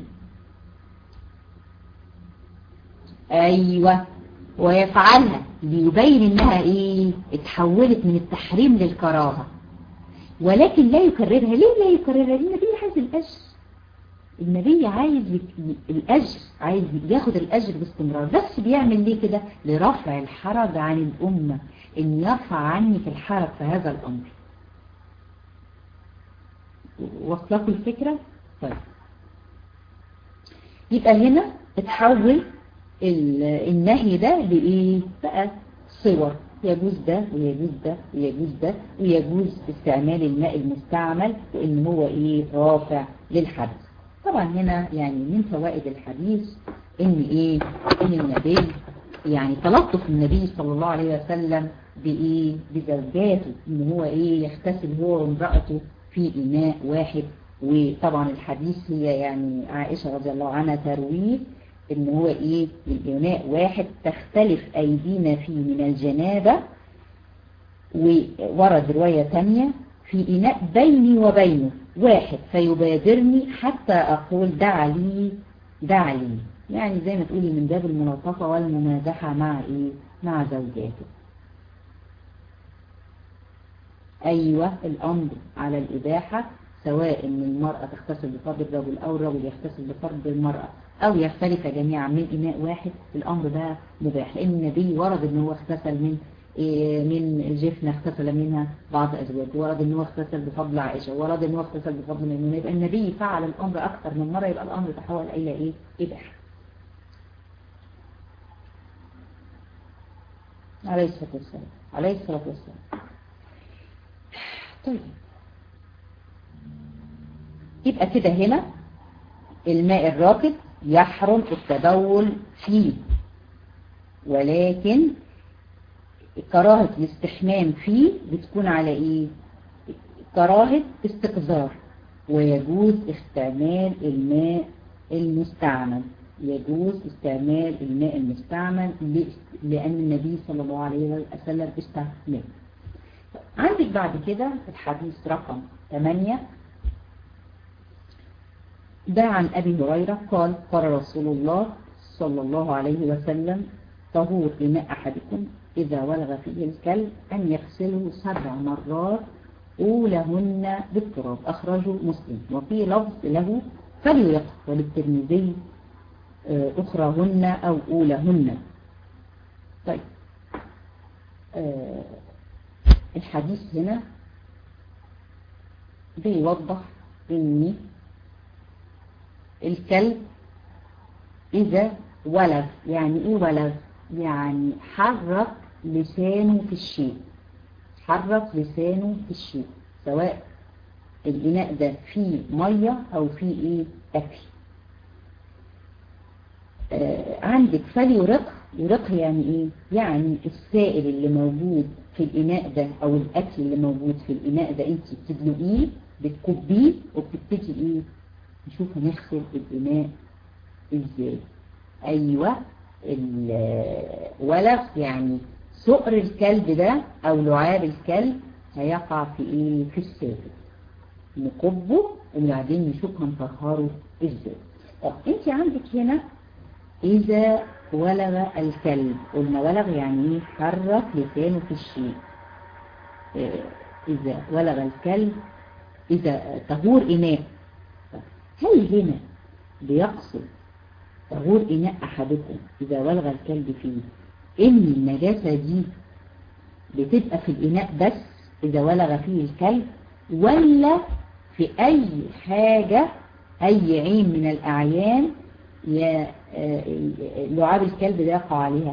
أيوة ويفعلها ليبين انها ايه اتحولت من التحريم للكراهة ولكن لا يكررها ليه لا يكررها لان النبي عايز الاجر النبي عايز الاجر عايز ياخد الاجر باستمرار بس بيعمل ليه كده لرفع الحرج عن الامة ان يرفع عنك الحرج في هذا الامر وصلكوا الفكرة طيب يبقى هنا اتحول النهي ده لإيه بقى صور يجوز ده ويجوز ده ويجوز ده ويجوز استعمال الماء المستعمل وإن هو إيه رافع للحدث طبعا هنا يعني من فوائد الحديث إن إيه إن النبي يعني تلطف النبي صلى الله عليه وسلم بإيه بزوجاته إن هو إيه يغتسل هو وامرأته في إناء واحد وطبعا الحديث هي يعني عائشة رضي الله عنها ترويه ان هو ايه الاناء واحد تختلف ايدينا فيه من الجنابة وورد رواية تانية في اناء بيني وبينه واحد فيبادرني حتى اقول دع لي دع لي يعني زي ما تقولي من باب الملاطفة والممازحة مع ايه مع زوجاته ايوه الامر على الاباحة سواء ان المرأة تغتسل بفرض الرجل او الرجل يغتسل بفرض المرأة او يختلف جميعا من اناء واحد الامر ده مباح لان النبي ورد ان هو اغتسل من من الجفنة اغتسل منها بعض أزواج ورد أنه اغتسل بفضل عائشة ورد أنه اغتسل بفضل ميمونة يبقى النبي فعل الأمر أكثر من مرة يبقى الأمر تحول إلى إيه؟ إباحة عليه الصلاة والسلام عليه الصلاة والسلام طيب يبقى كده هنا الماء الراكد يحرم التبول فيه ولكن كراهة الاستحمام فيه بتكون على ايه كراهة استقذار ويجوز استعمال الماء المستعمل يجوز استعمال الماء المستعمل لأن النبي صلى الله عليه وسلم استعمل عندك بعد كده الحديث رقم 8 ده عن أبي هريرة قال قال رسول الله صلى الله عليه وسلم طهور إناء أحدكم إذا ولغ فيه الكلب أن يغسله سبع مرات أولهن بالتراب أخرجه مسلم وفي لفظ له فليقف وللترمذي أخرهن أو أولهن طيب الحديث هنا بيوضح ان الكلب اذا ولغ يعني ايه ولغ يعني حرك لسانه في الشيء حرك لسانه في الشيء سواء الإناء ده فيه مية أو فيه إيه أكل آه عندك فليرق يرق يعني إيه يعني السائل اللي موجود في الإناء ده أو الأكل اللي موجود في الإناء ده أنت بتدلقيه بتكبيه وبتبتدي إيه نشوف هنغسل الإناء إزاي أيوة الولف يعني سؤر الكلب ده او لعاب الكلب هيقع في ايه في السابق نكبه وبعدين نشوف هنطهره ازاي طب انت عندك هنا اذا ولغ الكلب قلنا ولغ يعني ايه حرك لسانه في الشيء اذا ولغ الكلب اذا طهور اناء هل هنا بيقصد طهور إناء أحدكم إذا ولغ الكلب فيه إن النجاسة دي بتبقى في الإناء بس إذا ولغ فيه الكلب ولا في أي حاجة أي عين من الأعيان لعاب الكلب ده يقع عليها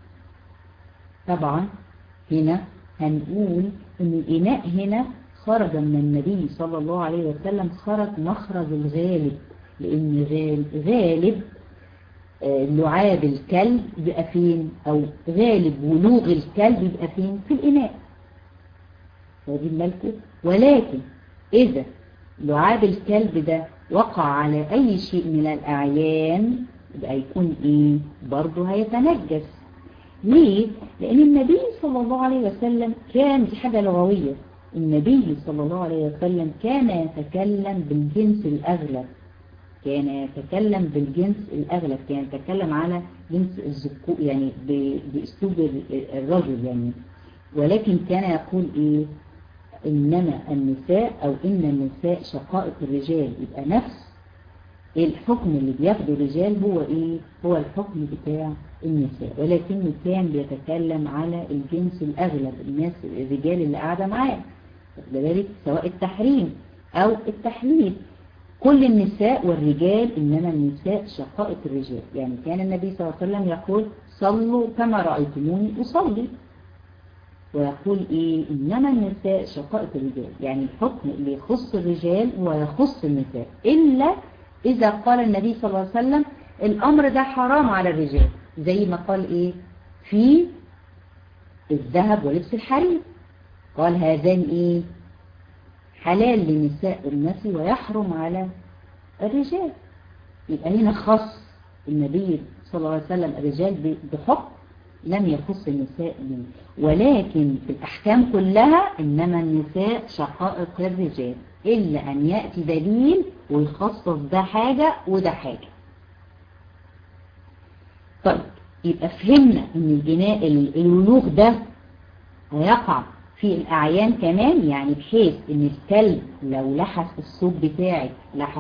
طبعا هنا هنقول إن الإناء هنا خرج من النبي صلى الله عليه وسلم خرج مخرج الغالب لأن غالب لعاب الكلب بيبقى فين او غالب ولوغ الكلب بيبقى فين في الاناء واخدين بالكم ولكن اذا لعاب الكلب ده وقع على اي شيء من الاعيان يبقى يكون ايه برضه هيتنجس ليه لان النبي صلى الله عليه وسلم كان دي حاجه لغويه النبي صلى الله عليه وسلم كان يتكلم بالجنس الاغلب كان يتكلم بالجنس الأغلب كان يتكلم على جنس الزكو يعني بأسلوب الرجل يعني ولكن كان يقول إيه إنما النساء أو إن النساء شقائق الرجال يبقى نفس الحكم اللي بياخده الرجال هو إيه هو الحكم بتاع النساء ولكنه كان بيتكلم على الجنس الأغلب الناس الرجال اللي قاعدة معاه لذلك سواء التحريم أو التحليل كل النساء والرجال إنما النساء شقائق الرجال يعني كان النبي صلى الله عليه وسلم يقول صلوا كما رأيتموني أصلي ويقول إيه إنما النساء شقائق الرجال يعني الحكم اللي يخص الرجال ويخص النساء إلا إذا قال النبي صلى الله عليه وسلم الأمر ده حرام على الرجال زي ما قال إيه في الذهب ولبس الحرير قال هذان إيه حلال لنساء الناس ويحرم على الرجال يبقى هنا خص النبي صلى الله عليه وسلم الرجال بحكم لم يخص النساء به ولكن في الأحكام كلها إنما النساء شقائق الرجال إلا أن يأتي دليل ويخصص ده حاجة وده حاجة طيب يبقى فهمنا ان البناء الولوغ ده هيقع في الأعيان كمان يعني بحيث ان الكلب لو لحس الصوت بتاعك لحس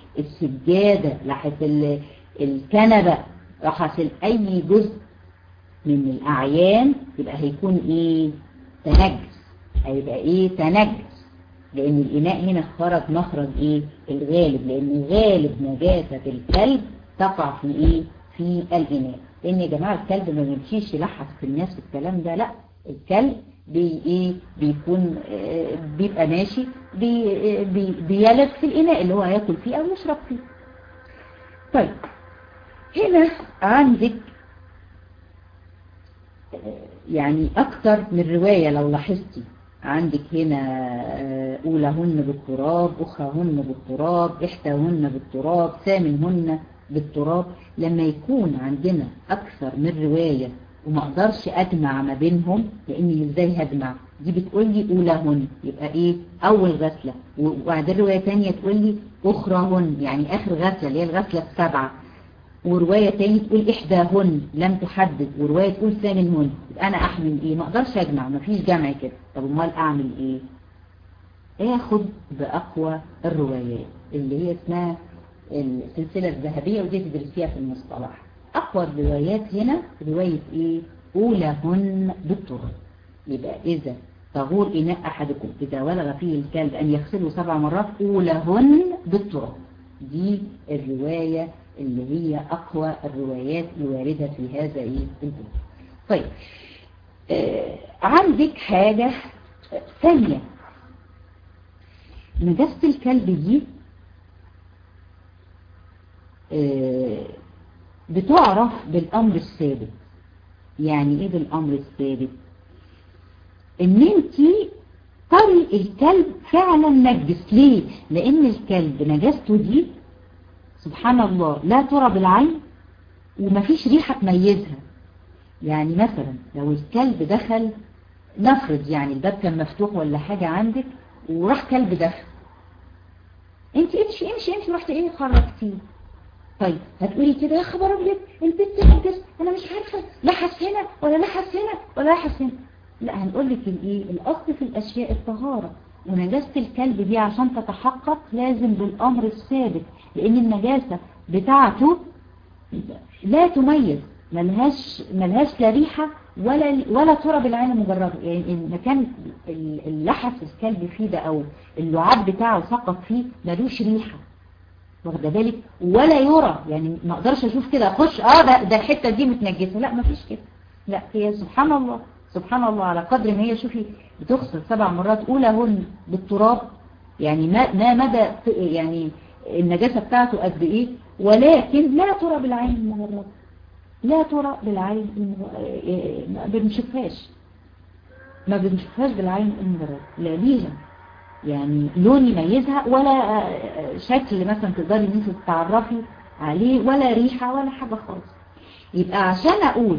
السجادة لحس الكنبة لحس أي جزء من الأعيان يبقى هيكون إيه تنجس هيبقى إيه تنجس لأن الإناء هنا خرج مخرج إيه الغالب لأن غالب نجاسة الكلب تقع في إيه في الإناء لأن يا جماعة الكلب ما بيمشيش يلحس في الناس في الكلام ده لا الكلب بي إيه بيكون آه بيبقى ماشي بي بي بيلد في الإناء اللي هو هياكل فيه أو يشرب فيه طيب هنا عندك يعني أكتر من رواية لو لاحظتي عندك هنا أولهن بالتراب أخرهن بالتراب إحداهن بالتراب ثامنهن بالتراب لما يكون عندنا أكثر من رواية وما اقدرش أجمع ما بينهم لأني إزاي هجمع دي بتقول لي أولهن يبقى إيه أول غسلة وبعدين رواية تانية تقول لي أخرهن يعني آخر غسلة اللي هي الغسلة السبعة ورواية تاني تقول إحداهن لم تحدد ورواية تقول ثامنهن يبقى أنا أحمل إيه ما أقدرش أجمع ما فيش جمع كده طب أمال أعمل إيه آخد بأقوى الروايات اللي هي اسمها السلسلة الذهبية ودي تدرسيها في المصطلح أقوى الروايات هنا رواية إيه أولهن بالتراب يبقى إذا طهور إناء أحدكم إذا ولغ فيه الكلب أن يغسله سبع مرات أولهن بالتراب دي الرواية اللي هي أقوى الروايات الواردة في هذا إيه الباب طيب آه عندك حاجة ثانية نجاسة الكلب دي آه بتعرف بالأمر الثابت يعني إيه بالأمر الثابت إن أنت تري الكلب فعلا نجس ليه لأن الكلب نجاسته دي سبحان الله لا ترى بالعين ومفيش ريحة تميزها يعني مثلا لو الكلب دخل نفرض يعني الباب كان مفتوح ولا حاجة عندك وراح كلب دخل انت امشي امشي امشي رحت ايه خرجتيه طيب هتقولي كده يا خبر ابيض البنت نجس انا مش عارفه لحس هنا ولا لحس هنا ولا لحس هنا لا هنقول لك الايه الاصل في الاشياء الطهاره ونجاسة الكلب دي عشان تتحقق لازم بالأمر الثابت لأن النجاسة بتاعته لا تميز ملهاش, ملهاش لا ريحة ولا, ولا ترى بالعين مجرده يعني المكان اللحس الكلب فيه ده أو اللعاب بتاعه سقط فيه ملوش ريحة واخده بالك ولا يرى يعني ما اقدرش اشوف كده اخش اه ده, ده الحته دي متنجسه لا ما فيش كده لا هي سبحان الله سبحان الله على قدر ما هي شوفي بتغسل سبع مرات أولهن بالتراب يعني ما, ما مدى يعني النجاسة بتاعته قد إيه ولكن لا ترى بالعين المجرد لا ترى بالعين ما بنشوفهاش ما بنشوفهاش بالعين المجرد لا ليها يعني لون يميزها ولا شكل مثلا تقدري ان انت تتعرفي عليه ولا ريحة ولا حاجة خالص يبقى عشان اقول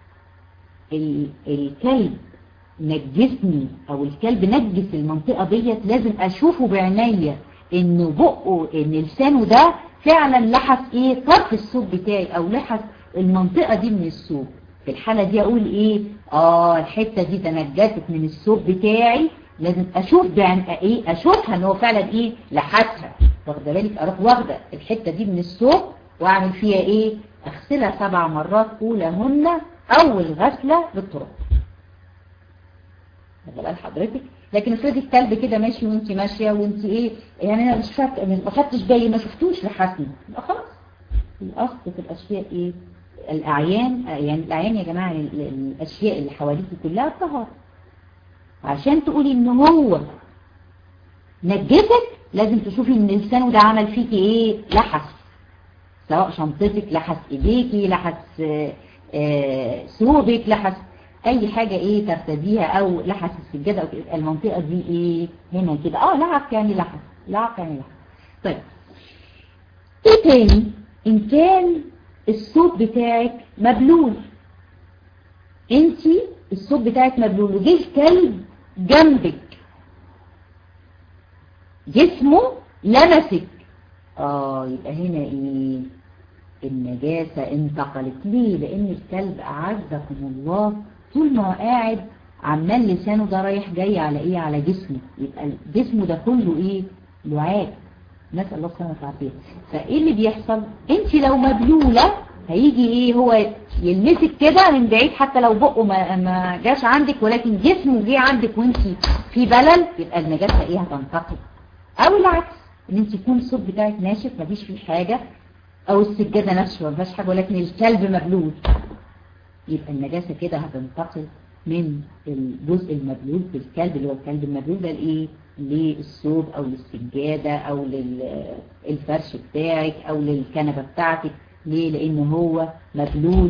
الكلب نجسني او الكلب نجس المنطقة ديت لازم اشوفه بعينيا انه بقه ان لسانه ده فعلا لحس ايه طرف الثوب بتاعي او لحس المنطقة دي من الثوب في الحالة دي اقول ايه اه الحتة دي تنجست من الثوب بتاعي لازم اشوف بعين ايه اشوفها ان هو فعلا ايه لحسها واخده بالك اروح واخده الحتة دي من الثوب واعمل فيها ايه اغسلها سبع مرات اولهن اول غسلة بالتراب ده بقى لحضرتك لكن افرضي الكلب كده ماشي وانت ماشيه وانت ايه يعني انا مش فاكره ما خدتش بالي ما شفتوش لحسني يبقى خلاص الاصل في الاشياء ايه الاعيان يعني الاعيان يا جماعه الاشياء اللي حواليكي كلها الطهاره عشان تقولي ان هو نجسك لازم تشوفي ان لسانه ده عمل فيكي ايه لحس سواء شنطتك لحس ايديكي لحس ثوبك لحس اي حاجة ايه ترتديها او لحس السجادة او كده المنطقة دي ايه هنا كده اه لعق يعني لحس لعق يعني لحس طيب ايه تاني ان كان الصوت بتاعك مبلول انتي الصوت بتاعك مبلول وجه كلب جنبك جسمه لمسك اه يبقى هنا ايه النجاسة انتقلت ليه لان الكلب اعزكم الله طول ما هو قاعد عمال لسانه ده رايح جاي على ايه على جسمه يبقى جسمه ده كله ايه لعاب نسأل الله سبحانه وتعالى فايه اللي بيحصل انت لو مبلولة هيجي ايه هو يلمسك كده من بعيد حتى لو بقه ما, ما جاش عندك ولكن جسمه جه عندك وانت في بلل يبقى النجاسة ايه هتنتقل او العكس ان انت يكون الصوت بتاعك ناشف مفيش فيه حاجة او السجادة نفسها ما فيهاش حاجة ولكن الكلب مبلول يبقى النجاسة كده هتنتقل من الجزء المبلول في الكلب اللي هو الكلب المبلول ده لايه للثوب او للسجادة او للفرش بتاعك او للكنبة بتاعتك ليه لان هو مبلول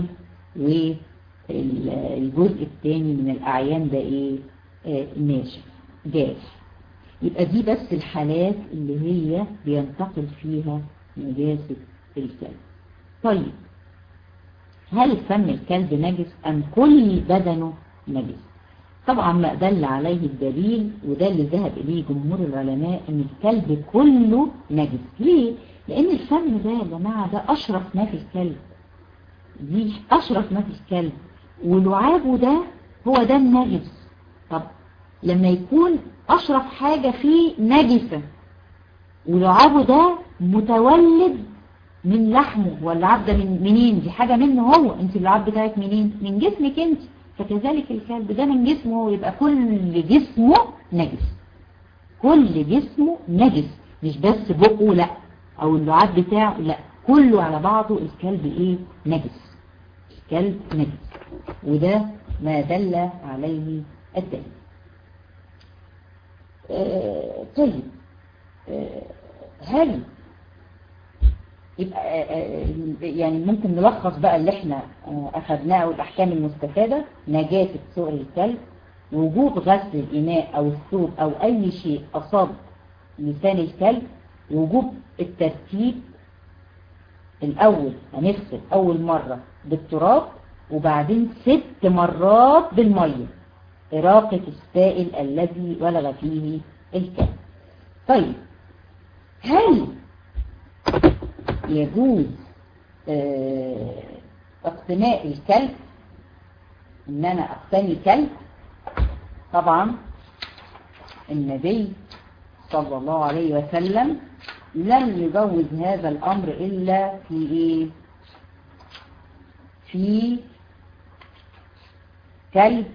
والجزء الثاني من الاعيان ده ايه آه ناشف جاف يبقى دي بس الحالات اللي هي بينتقل فيها نجاسة الكلب طيب هل فم الكلب نجس ام كل بدنه نجس طبعا ما دل عليه الدليل وده اللي ذهب إليه جمهور العلماء ان الكلب كله نجس ليه؟ لأن الفم ده يا جماعة ده أشرف ما في الكلب دي أشرف ما في الكلب ولعابه ده هو ده النجس طب لما يكون أشرف حاجة فيه نجسة ولعابه ده متولد من لحمه واللعاب ده من منين دي حاجة منه هو انت اللعاب بتاعك منين من جسمك انت فكذلك الكلب ده من جسمه يبقى كل جسمه نجس كل جسمه نجس مش بس بقه لا او اللعاب بتاعه لا كله على بعضه الكلب ايه نجس الكلب نجس وده ما دل عليه الدليل آه طيب آه هل يبقى يعني ممكن نلخص بقى اللي احنا اخذناه والاحكام المستفادة نجاسة سؤر الكلب وجوب غسل الاناء او الثوب او اي شيء اصاب لسان الكلب وجوب الترتيب الاول هنغسل اول مرة بالتراب وبعدين ست مرات بالمية اراقة السائل الذي ولغ فيه الكلب طيب هل يجوز اه اقتناء الكلب ان انا اقتني كلب طبعا النبي صلى الله عليه وسلم لم يجوز هذا الامر الا في ايه في كلب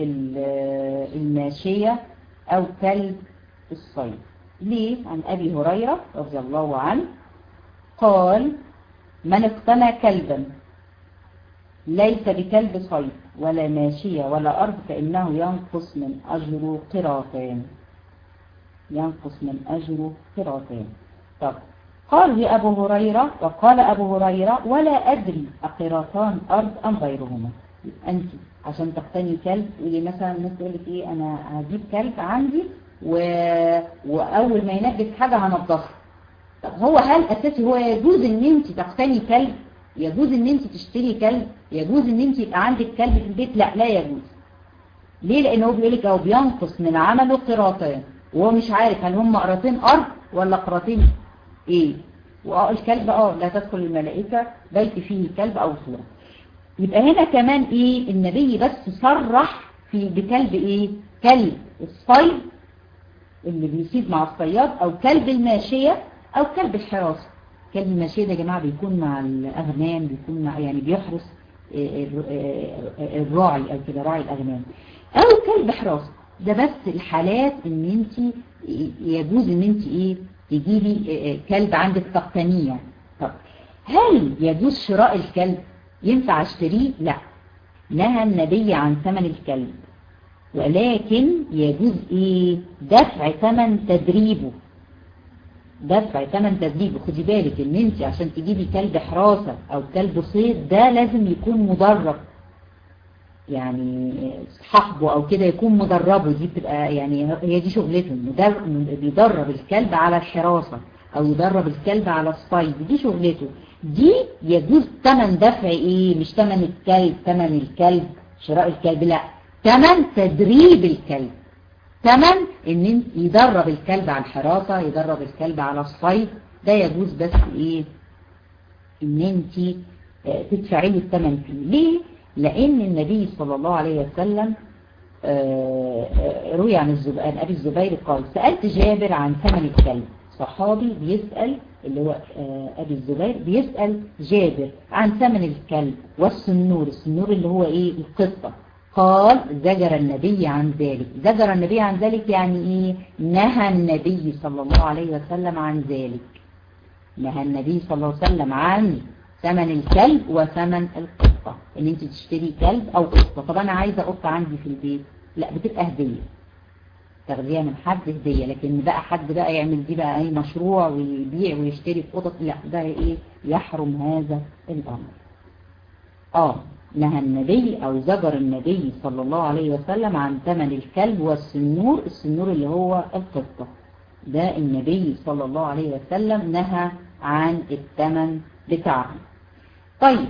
الماشية او كلب الصيد ليه عن ابي هريرة رضي الله عنه قال من اقتنى كلبا ليس بكلب صيد ولا ماشية ولا أرض فإنه ينقص من أجر قراطين ينقص من أجر قراطين طب قال لي أبو هريرة وقال أبو هريرة ولا أدري أقراطان أرض أم غيرهما أنت عشان تقتني كلب ولي مثلا الناس تقول لك إيه أنا هجيب كلب عندي و... وأول ما ينجس حاجة هنضفها طب هو هل اساسي هو يجوز ان انت تقتني كلب يجوز ان انت تشتري كلب يجوز ان انت يبقى عندك كلب في البيت لا لا يجوز ليه لان هو بيقول لك هو بينقص من عمله قراطين وهو مش عارف هل هم قراطين ارض ولا قراطين ايه واه الكلب اه لا تدخل الملائكة بيت فيه كلب او صورة يبقى هنا كمان ايه النبي بس صرح في بكلب ايه كلب الصيد اللي بيصيد مع الصياد او كلب الماشية او كلب الحراسة كلب الماشية ده يا جماعة بيكون مع الاغنام بيكون مع يعني بيحرس الراعي او كده راعي الاغنام او كلب حراسة ده بس الحالات ان انت يجوز ان انت ايه تجيبي كلب عندك تقتنيه طب هل يجوز شراء الكلب ينفع اشتريه لا نهى النبي عن ثمن الكلب ولكن يجوز ايه دفع ثمن تدريبه دفع ثمن تدريبه خدي بالك ان انت عشان تجيبي كلب حراسة او كلب صيد ده لازم يكون مدرب يعني صاحبه او كده يكون مدربه دي بتبقى يعني هي دي شغلته بيدرب الكلب على الحراسة او يدرب الكلب على الصيد دي شغلته دي يجوز ثمن دفع ايه مش ثمن الكلب ثمن الكلب شراء الكلب لا ثمن تدريب الكلب ثمن ان انت يدرب الكلب على الحراسة يدرب الكلب على الصيد ده يجوز بس ايه ان انت تدفعي له الثمن فيه ليه لان النبي صلى الله عليه وسلم روي عن, عن ابي الزبير قال سألت جابر عن ثمن الكلب صحابي بيسأل اللي هو أبي الزبير بيسأل جابر عن ثمن الكلب والسنور السنور اللي هو إيه القطة قال زجر النبي عن ذلك زجر النبي عن ذلك يعني إيه نهى النبي صلى الله عليه وسلم عن ذلك نهى النبي صلى الله عليه وسلم عن ثمن الكلب وثمن القطة ان انت تشتري كلب او قطة طب انا عايزة قطة عندي في البيت لا بتبقى هدية تاخديها من حد هدية لكن بقى حد بقى يعمل دي بقى اي مشروع ويبيع ويشتري قطط لا ده ايه يحرم هذا الامر اه نهى النبي او زجر النبي صلى الله عليه وسلم عن ثمن الكلب والسنور السنور اللي هو القطة ده النبي صلى الله عليه وسلم نهى عن الثمن بتاعه طيب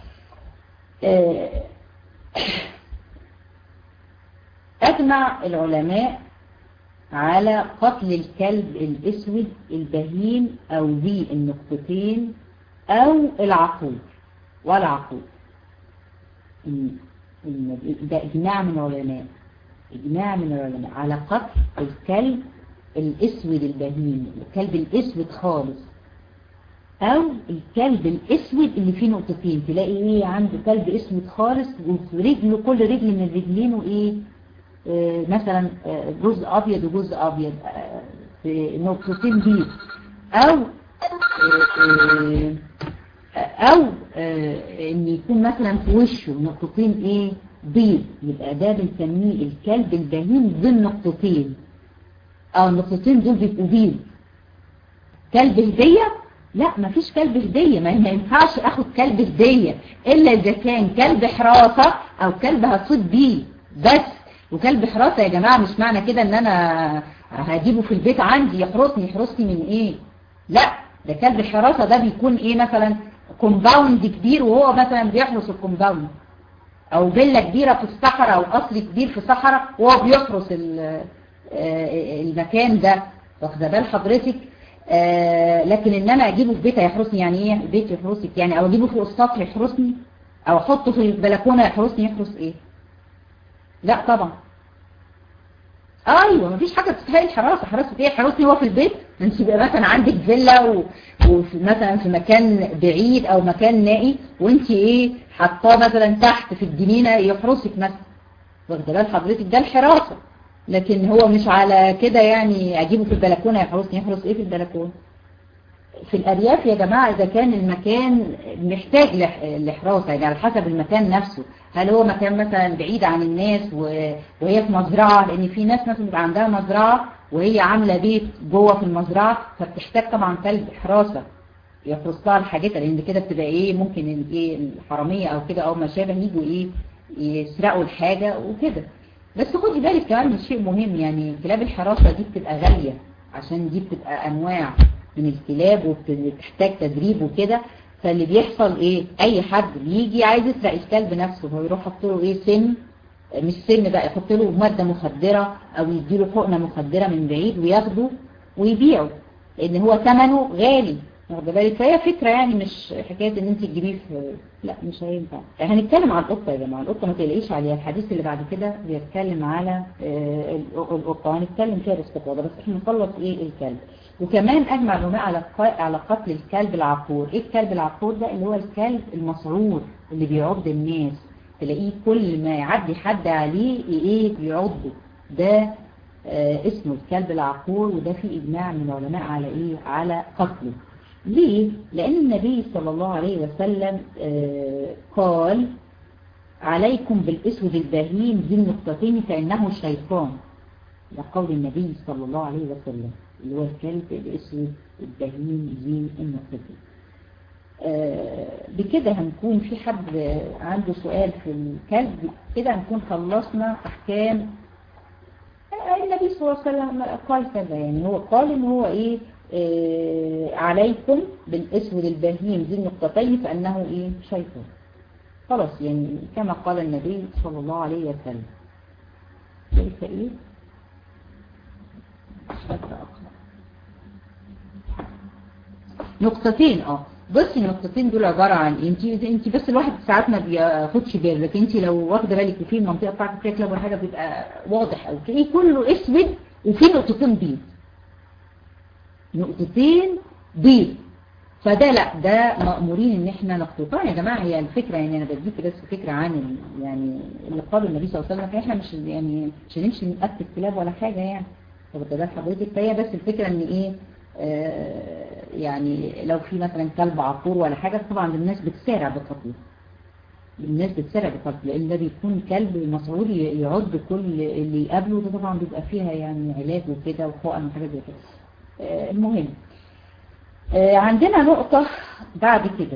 أجمع العلماء على قتل الكلب الأسود البهيم أو ذي النقطتين أو العقور والعقور ده إجماع من العلماء إجماع من العلماء على قتل الكلب الأسود البهيم الكلب الأسود خالص او الكلب الاسود اللي فيه نقطتين تلاقي ايه عنده كلب اسود خالص وفي رجله كل رجل من رجلينه ايه آه مثلا آه جزء ابيض وجزء ابيض آه في نقطتين بيض او او ان يكون مثلا في وشه نقطتين ايه بيض يبقى ده بنسميه الكلب البهيم ذو النقطتين او النقطتين دول بيبقوا بيض كلب هديه لا ما فيش كلب هدية ما ينفعش اخد كلب هدية الا اذا كان كلب حراسة او كلب هصيد بيه بس وكلب حراسة يا جماعة مش معنى كده ان انا هجيبه في البيت عندي يحرسني يحرسني من ايه لا ده كلب حراسة ده بيكون ايه مثلا كومباوند كبير وهو مثلا بيحرس الكومباوند او فيلا كبيرة في الصحراء او قصر كبير في الصحراء وهو بيحرس المكان ده واخده بال حضرتك آه لكن ان انا اجيبه في بيت هيحرسني يعني ايه بيت يحرسك يعني او اجيبه فوق السطح يحرسني او احطه في البلكونه يحرسني يحرس ايه لا طبعا ايوه مفيش حاجه تستاهل حراسه حراسه ايه حرسني هو في البيت انت يبقى مثلا عندك فيلا ومثلا في مكان بعيد او مكان نائي وانت ايه حطاه مثلا تحت في الجنينه يحرسك مثلا واخده بال حضرتك ده الحراسه لكن هو مش على كده يعني اجيبه في البلكونه يحرسني يحرس ايه في البلكونه في الارياف يا جماعه اذا كان المكان محتاج لحراسه يعني على حسب المكان نفسه هل هو مكان مثلا بعيد عن الناس وهي في مزرعه لان في ناس مثلا بيبقى عندها مزرعه وهي عامله بيت جوه في المزرعه فبتحتاج طبعا كلب حراسه يحرس لها الحاجات لان كده بتبقى ايه ممكن ايه الحراميه او كده او ما شابه يجوا ايه يسرقوا الحاجه وكده بس خدي بالك كمان من شيء مهم يعني كلاب الحراسة دي بتبقى غالية عشان دي بتبقى أنواع من الكلاب وبتحتاج تدريب وكده فاللي بيحصل ايه اي حد بيجي عايز يسرق الكلب نفسه هو يروح يحط له ايه سن مش سن بقى يحط له مادة مخدرة او يديله حقنة مخدرة من بعيد وياخده ويبيعه لان هو ثمنه غالي واخده بالك فهي فكرة يعني مش حكاية ان انت تجيبيه في لا مش هينفع هنتكلم على القطة يا جماعة القطة ما تقلقيش عليها الحديث اللي بعد كده بيتكلم على آه القطة هنتكلم فيها باستفاضة بس احنا نخلص ايه الكلب وكمان اجمع العلماء على على قتل الكلب العقور ايه الكلب العقور ده اللي هو الكلب المسعور اللي بيعض الناس تلاقيه كل ما يعدي حد عليه ايه بيعضه ده آه اسمه الكلب العقور وده في اجماع من العلماء على ايه على قتله ليه؟ لأن النبي صلى الله عليه وسلم آه قال عليكم بالأسود البهيم ذي النقطتين فإنه شيطان ده قول النبي صلى الله عليه وسلم اللي هو الكلب الأسود البهيم ذي النقطتين آه بكده هنكون في حد عنده سؤال في الكلب كده هنكون خلصنا أحكام النبي صلى الله عليه وسلم قال كذا يعني هو قال ان هو ايه إيه عليكم بالاسود البهيم ذي النقطتين فانه ايه شيطان خلاص يعني كما قال النبي صلى الله عليه وسلم كيف ايه نقطتين اه بصي النقطتين دول عبارة عن انت انت بس الواحد ساعات ما بياخدش باله لكن انت لو واخده بالك في المنطقه بتاعتك فيها كلاب ولا حاجه بيبقى واضح قوي تلاقيه كله اسود وفي نقطتين بيض نقطتين بيض فده لا ده مأمورين ان احنا نخطو طبعا يا جماعة هي الفكرة يعني انا بديك بس فكرة عن يعني اللي قاله النبي صلى الله عليه وسلم احنا مش يعني مش هنمشي نقتل كلاب ولا حاجة يعني فبتدل حضرتك فهي بس الفكرة ان ايه آه يعني لو في مثلا كلب عقور ولا حاجة طبعا الناس بتسارع بقتله الناس بتسرع بقتله لان ده بيكون كلب مسعود يعد كل اللي يقابله ده طبعا بيبقى فيها يعني علاج وكده وحقن وحاجات زي كده آه المهم آه عندنا نقطة بعد كده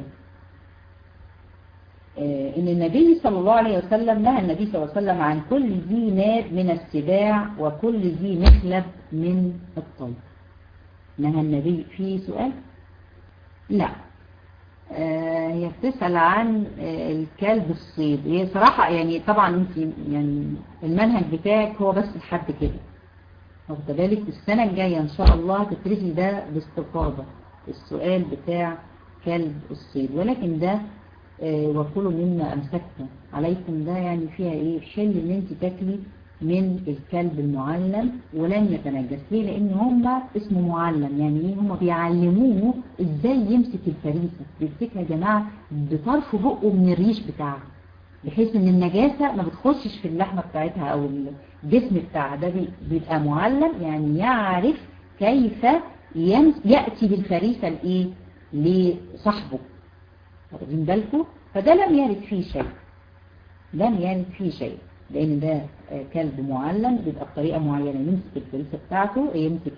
آه ان النبي صلى الله عليه وسلم نهى النبي صلى الله عليه وسلم عن كل ذي ناب من السباع وكل ذي مخلب من الطير نهى النبي في سؤال لا آه هي بتسأل عن الكلب الصيد هي صراحة يعني طبعا انت يعني المنهج بتاعك هو بس لحد كده واخد بالك السنة الجاية ان شاء الله تدرسي ده باستفاضة السؤال بتاع كلب الصيد ولكن ده آه وكلوا مما أمسكنا عليكم ده يعني فيها ايه حل ان انت تاكلي من الكلب المعلم ولن يتنجس ليه لان هم اسمه معلم يعني ايه هم بيعلموه ازاي يمسك الفريسة بالفكرة يا جماعة بطرف بقه من الريش بتاعها بحيث ان النجاسة ما بتخشش في اللحمة بتاعتها او الجسم بتاعها ده بيبقى معلم يعني يعرف كيف يأتي بالفريسة لإيه لصاحبه واخدين بالكم فده لم يرد فيه شيء لم يرد فيه شيء لأن ده كلب معلم بيبقى بطريقة معينة يمسك الفريسة بتاعته يمسك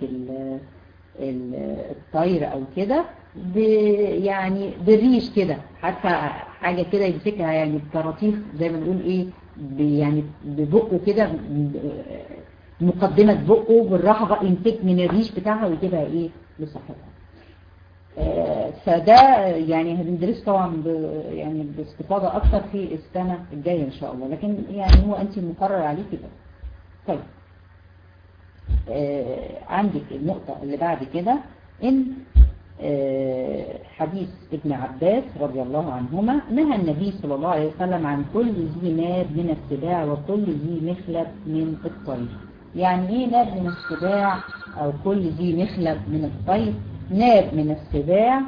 الطير أو كده يعني بالريش كده حتى حاجة كده يمسكها يعني بطراطيف زي ما نقول ايه يعني ببقه كده مقدمة بقه بالراحة بقى يمسك من الريش بتاعها ويجيبها ايه لصاحبها آه فده يعني هندرسه طبعا ب يعني باستفاضة اكتر في السنة الجاية ان شاء الله لكن يعني هو انت مقرر عليه كده طيب آه عندك النقطة اللي بعد كده ان آه حديث ابن عباس رضي الله عنهما نهى النبي صلى الله عليه وسلم عن كل ذي ناب من السباع وكل ذي مخلب من الطير يعني ايه ناب من السباع او كل ذي مخلب من الطير ناب من السباع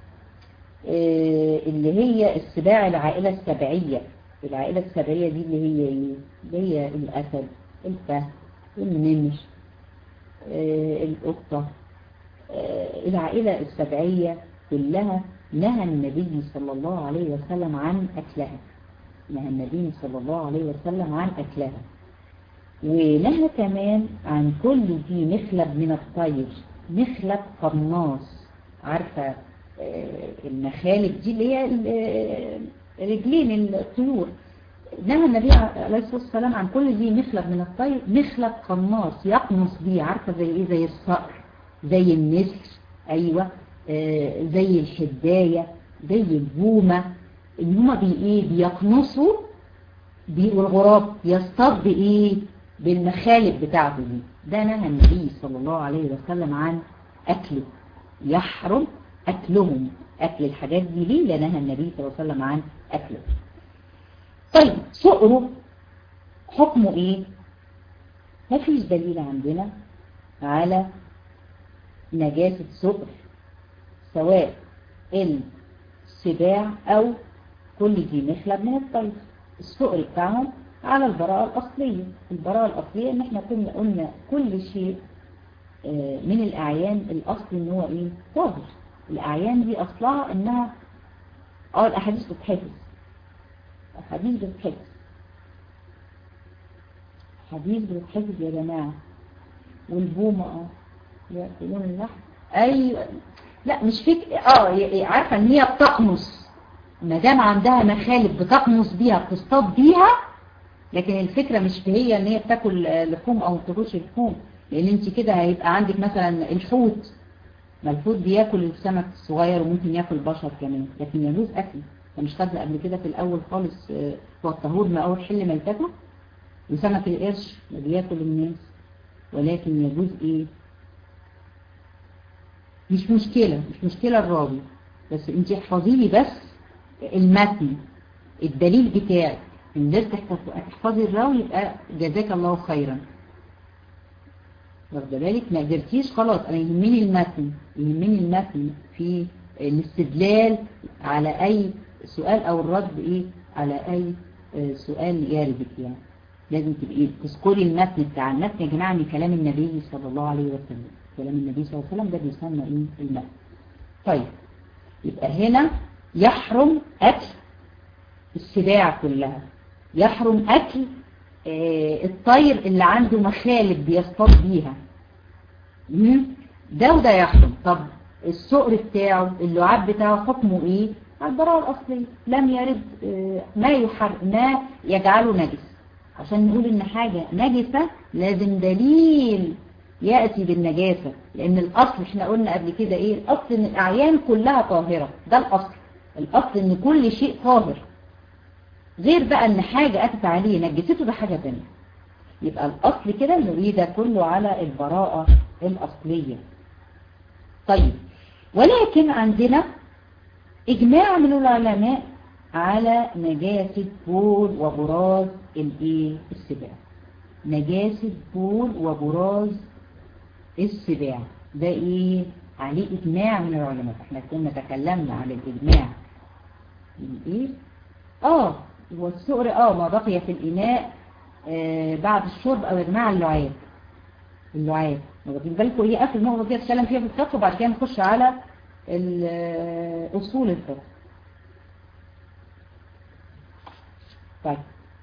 إيه اللي هي السباع العائلة السبعية العائلة السبعية دي اللي هي ايه اللي هي الاسد الفهد النمر إيه القطة إيه العائلة السبعية كلها نهى النبي صلى الله عليه وسلم عن أكلها نهى النبي صلى الله عليه وسلم عن أكلها ونهى كمان عن كل ذي مخلب من الطير مخلب قناص عارفة المخالب دي اللي هي رجلين الطيور نهى النبي عليه الصلاة والسلام عن كل ذي مخلب من الطير مخلب قناص يقنص بيه عارفة زي ايه زي الصقر زي النسر ايوه آه زي الحداية زي البومة ان هما بي ايه بيقنصوا بي والغراب يصطاد بايه بالمخالب بتاعته دي ده نهى النبي صلى الله عليه وسلم عن أكله يحرم أكلهم أكل الحاجات دي ليه لنهى النبي صلى الله عليه وسلم عن أكله طيب سؤره حكمه إيه ما فيش دليل عندنا على نجاسة سؤر سواء السباع أو كل ذي مخلب من الطير السؤر بتاعهم على البراءة الأصلية البراءة الأصلية ان احنا كنا قلنا كل شيء من الأعيان الأصل ان هو ايه طاهر الأعيان دي أصلها انها اه الأحاديث بتحفظ الأحاديث بتحفظ الحديث بتحفظ يا جماعة والبومة اه يأكلون اللحم أيوة لا مش فيك اه عارفة ان هي بتقنص ما دام عندها مخالب بتقنص بيها بتصطاد بيها لكن الفكرة مش في هي ان هي بتاكل لحوم او تاكلش لحوم لان انت كده هيبقى عندك مثلا الحوت ما الحوت بياكل السمك الصغير وممكن ياكل بشر كمان لكن يجوز اكل فمش خدنا قبل كده في الاول خالص هو الطهور ما اول حل ميتته وسمك القرش بياكل الناس ولكن يجوز ايه مش مشكلة مش مشكلة الراوي بس انت احفظي لي بس المتن الدليل بتاعك ان قدرت تحفظي الراوي يبقى جزاك الله خيرا واخده بالك ما قدرتيش خلاص انا يهمني المتن يهمني المتن في الاستدلال على اي سؤال او الرد ايه على اي سؤال يردك يعني لازم تبقي تذكري المتن بتاع المتن يا جماعه من كلام النبي صلى الله عليه وسلم كلام النبي صلى الله عليه وسلم ده بيسمى ايه المتن طيب يبقى هنا يحرم اكل السباع كلها يحرم اكل آه الطير اللي عنده مخالب بيصطاد بيها ده وده يحرم طب السؤر بتاعه اللعاب بتاعه حكمه ايه البراءة الأصلية لم يرد آه ما يحر ما يجعله نجس عشان نقول ان حاجة نجسة لازم دليل يأتي بالنجاسة لان الاصل احنا قلنا قبل كده ايه الاصل ان الاعيان كلها طاهرة ده الاصل الاصل ان كل شيء طاهر غير بقى ان حاجة اتت عليه نجسته ده حاجة تانية يبقى الاصل كده نريد كله على البراءة الاصلية طيب ولكن عندنا اجماع من العلماء على نجاسة بول وبراز الايه السباع نجاسة بول وبراز السباع ده ايه عليه اجماع من العلماء احنا كنا تكلمنا على الاجماع ايه اه والسؤر اه ما بقي في الاناء آه بعد الشرب او اجماع اللعاب اللعاب واخدين بالكم ايه اخر نقطه دي اتكلم فيها في الفقه وبعد كده نخش على اصول الفقه طيب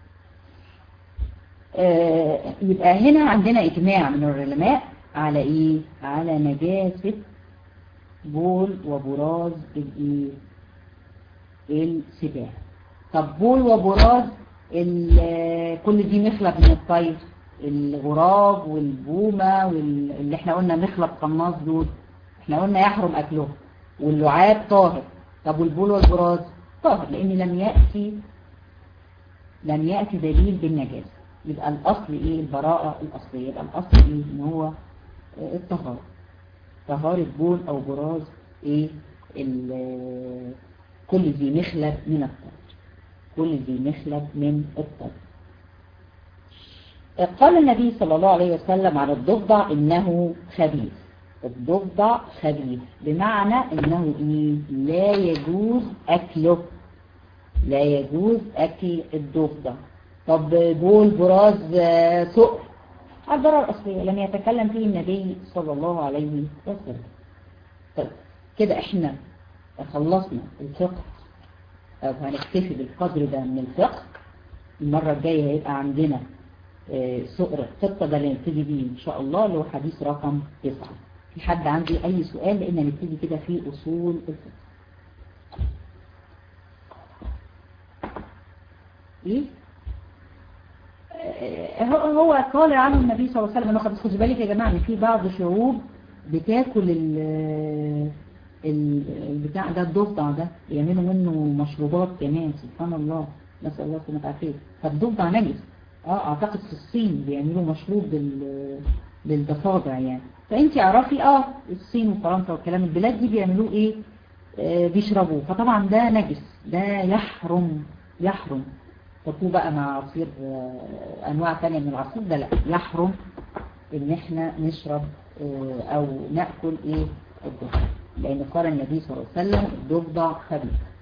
آه يبقى هنا عندنا اجماع من العلماء على ايه على نجاسة بول وبراز الايه السباع طب بول وبراز كل دي مخلب من الطير الغراب والبومة واللي احنا قلنا مخلب قناص دول احنا قلنا يحرم اكلهم واللعاب طاهر طب والبول والبراز طاهر لان لم يأتي لم يأتي دليل بالنجاسة يبقى الأصل إيه البراءة الأصلية يبقى الأصل إيه إن هو الطهارة طهارة بول أو براز إيه كل ذي مخلب من الطهر كل ذي مخلب من الطهر قال النبي صلى الله عليه وسلم على الضفدع إنه خبيث الضفدع خبيث بمعنى إنه إيه لا يجوز أكله لا يجوز أكل الضفدع طب بول براز سؤر الضرر الأصلية لم يتكلم فيه النبي صلى الله عليه وسلم طيب كده احنا خلصنا الفقه أو هنكتفي بالقدر ده من الفقه المرة الجاية هيبقى عندنا سؤر خطة ده اللي نبتدي بيه إن شاء الله اللي هو حديث رقم تسعة في حد عنده أي سؤال لأن نبتدي كده في أصول الفقه ايه هو قال عنه النبي صلى الله عليه وسلم انه خدوا بالك يا جماعه ان في بعض شعوب بتاكل ال البتاع ده الضفدع ده يعملوا منه مشروبات كمان سبحان الله نسال الله سبحانه وتعالى فالضفدع نجس اه اعتقد في الصين بيعملوا مشروب بال بالضفادع يعني فانت اعرفي اه الصين وفرنسا والكلام البلاد دي بيعملوه ايه آه بيشربوه فطبعا ده نجس ده يحرم يحرم تكون بقى مع عصير انواع ثانيه من العصير ده لا يحرم ان احنا نشرب او ناكل ايه الضفدع لان قال النبي صلى الله عليه وسلم الضفدع خبيث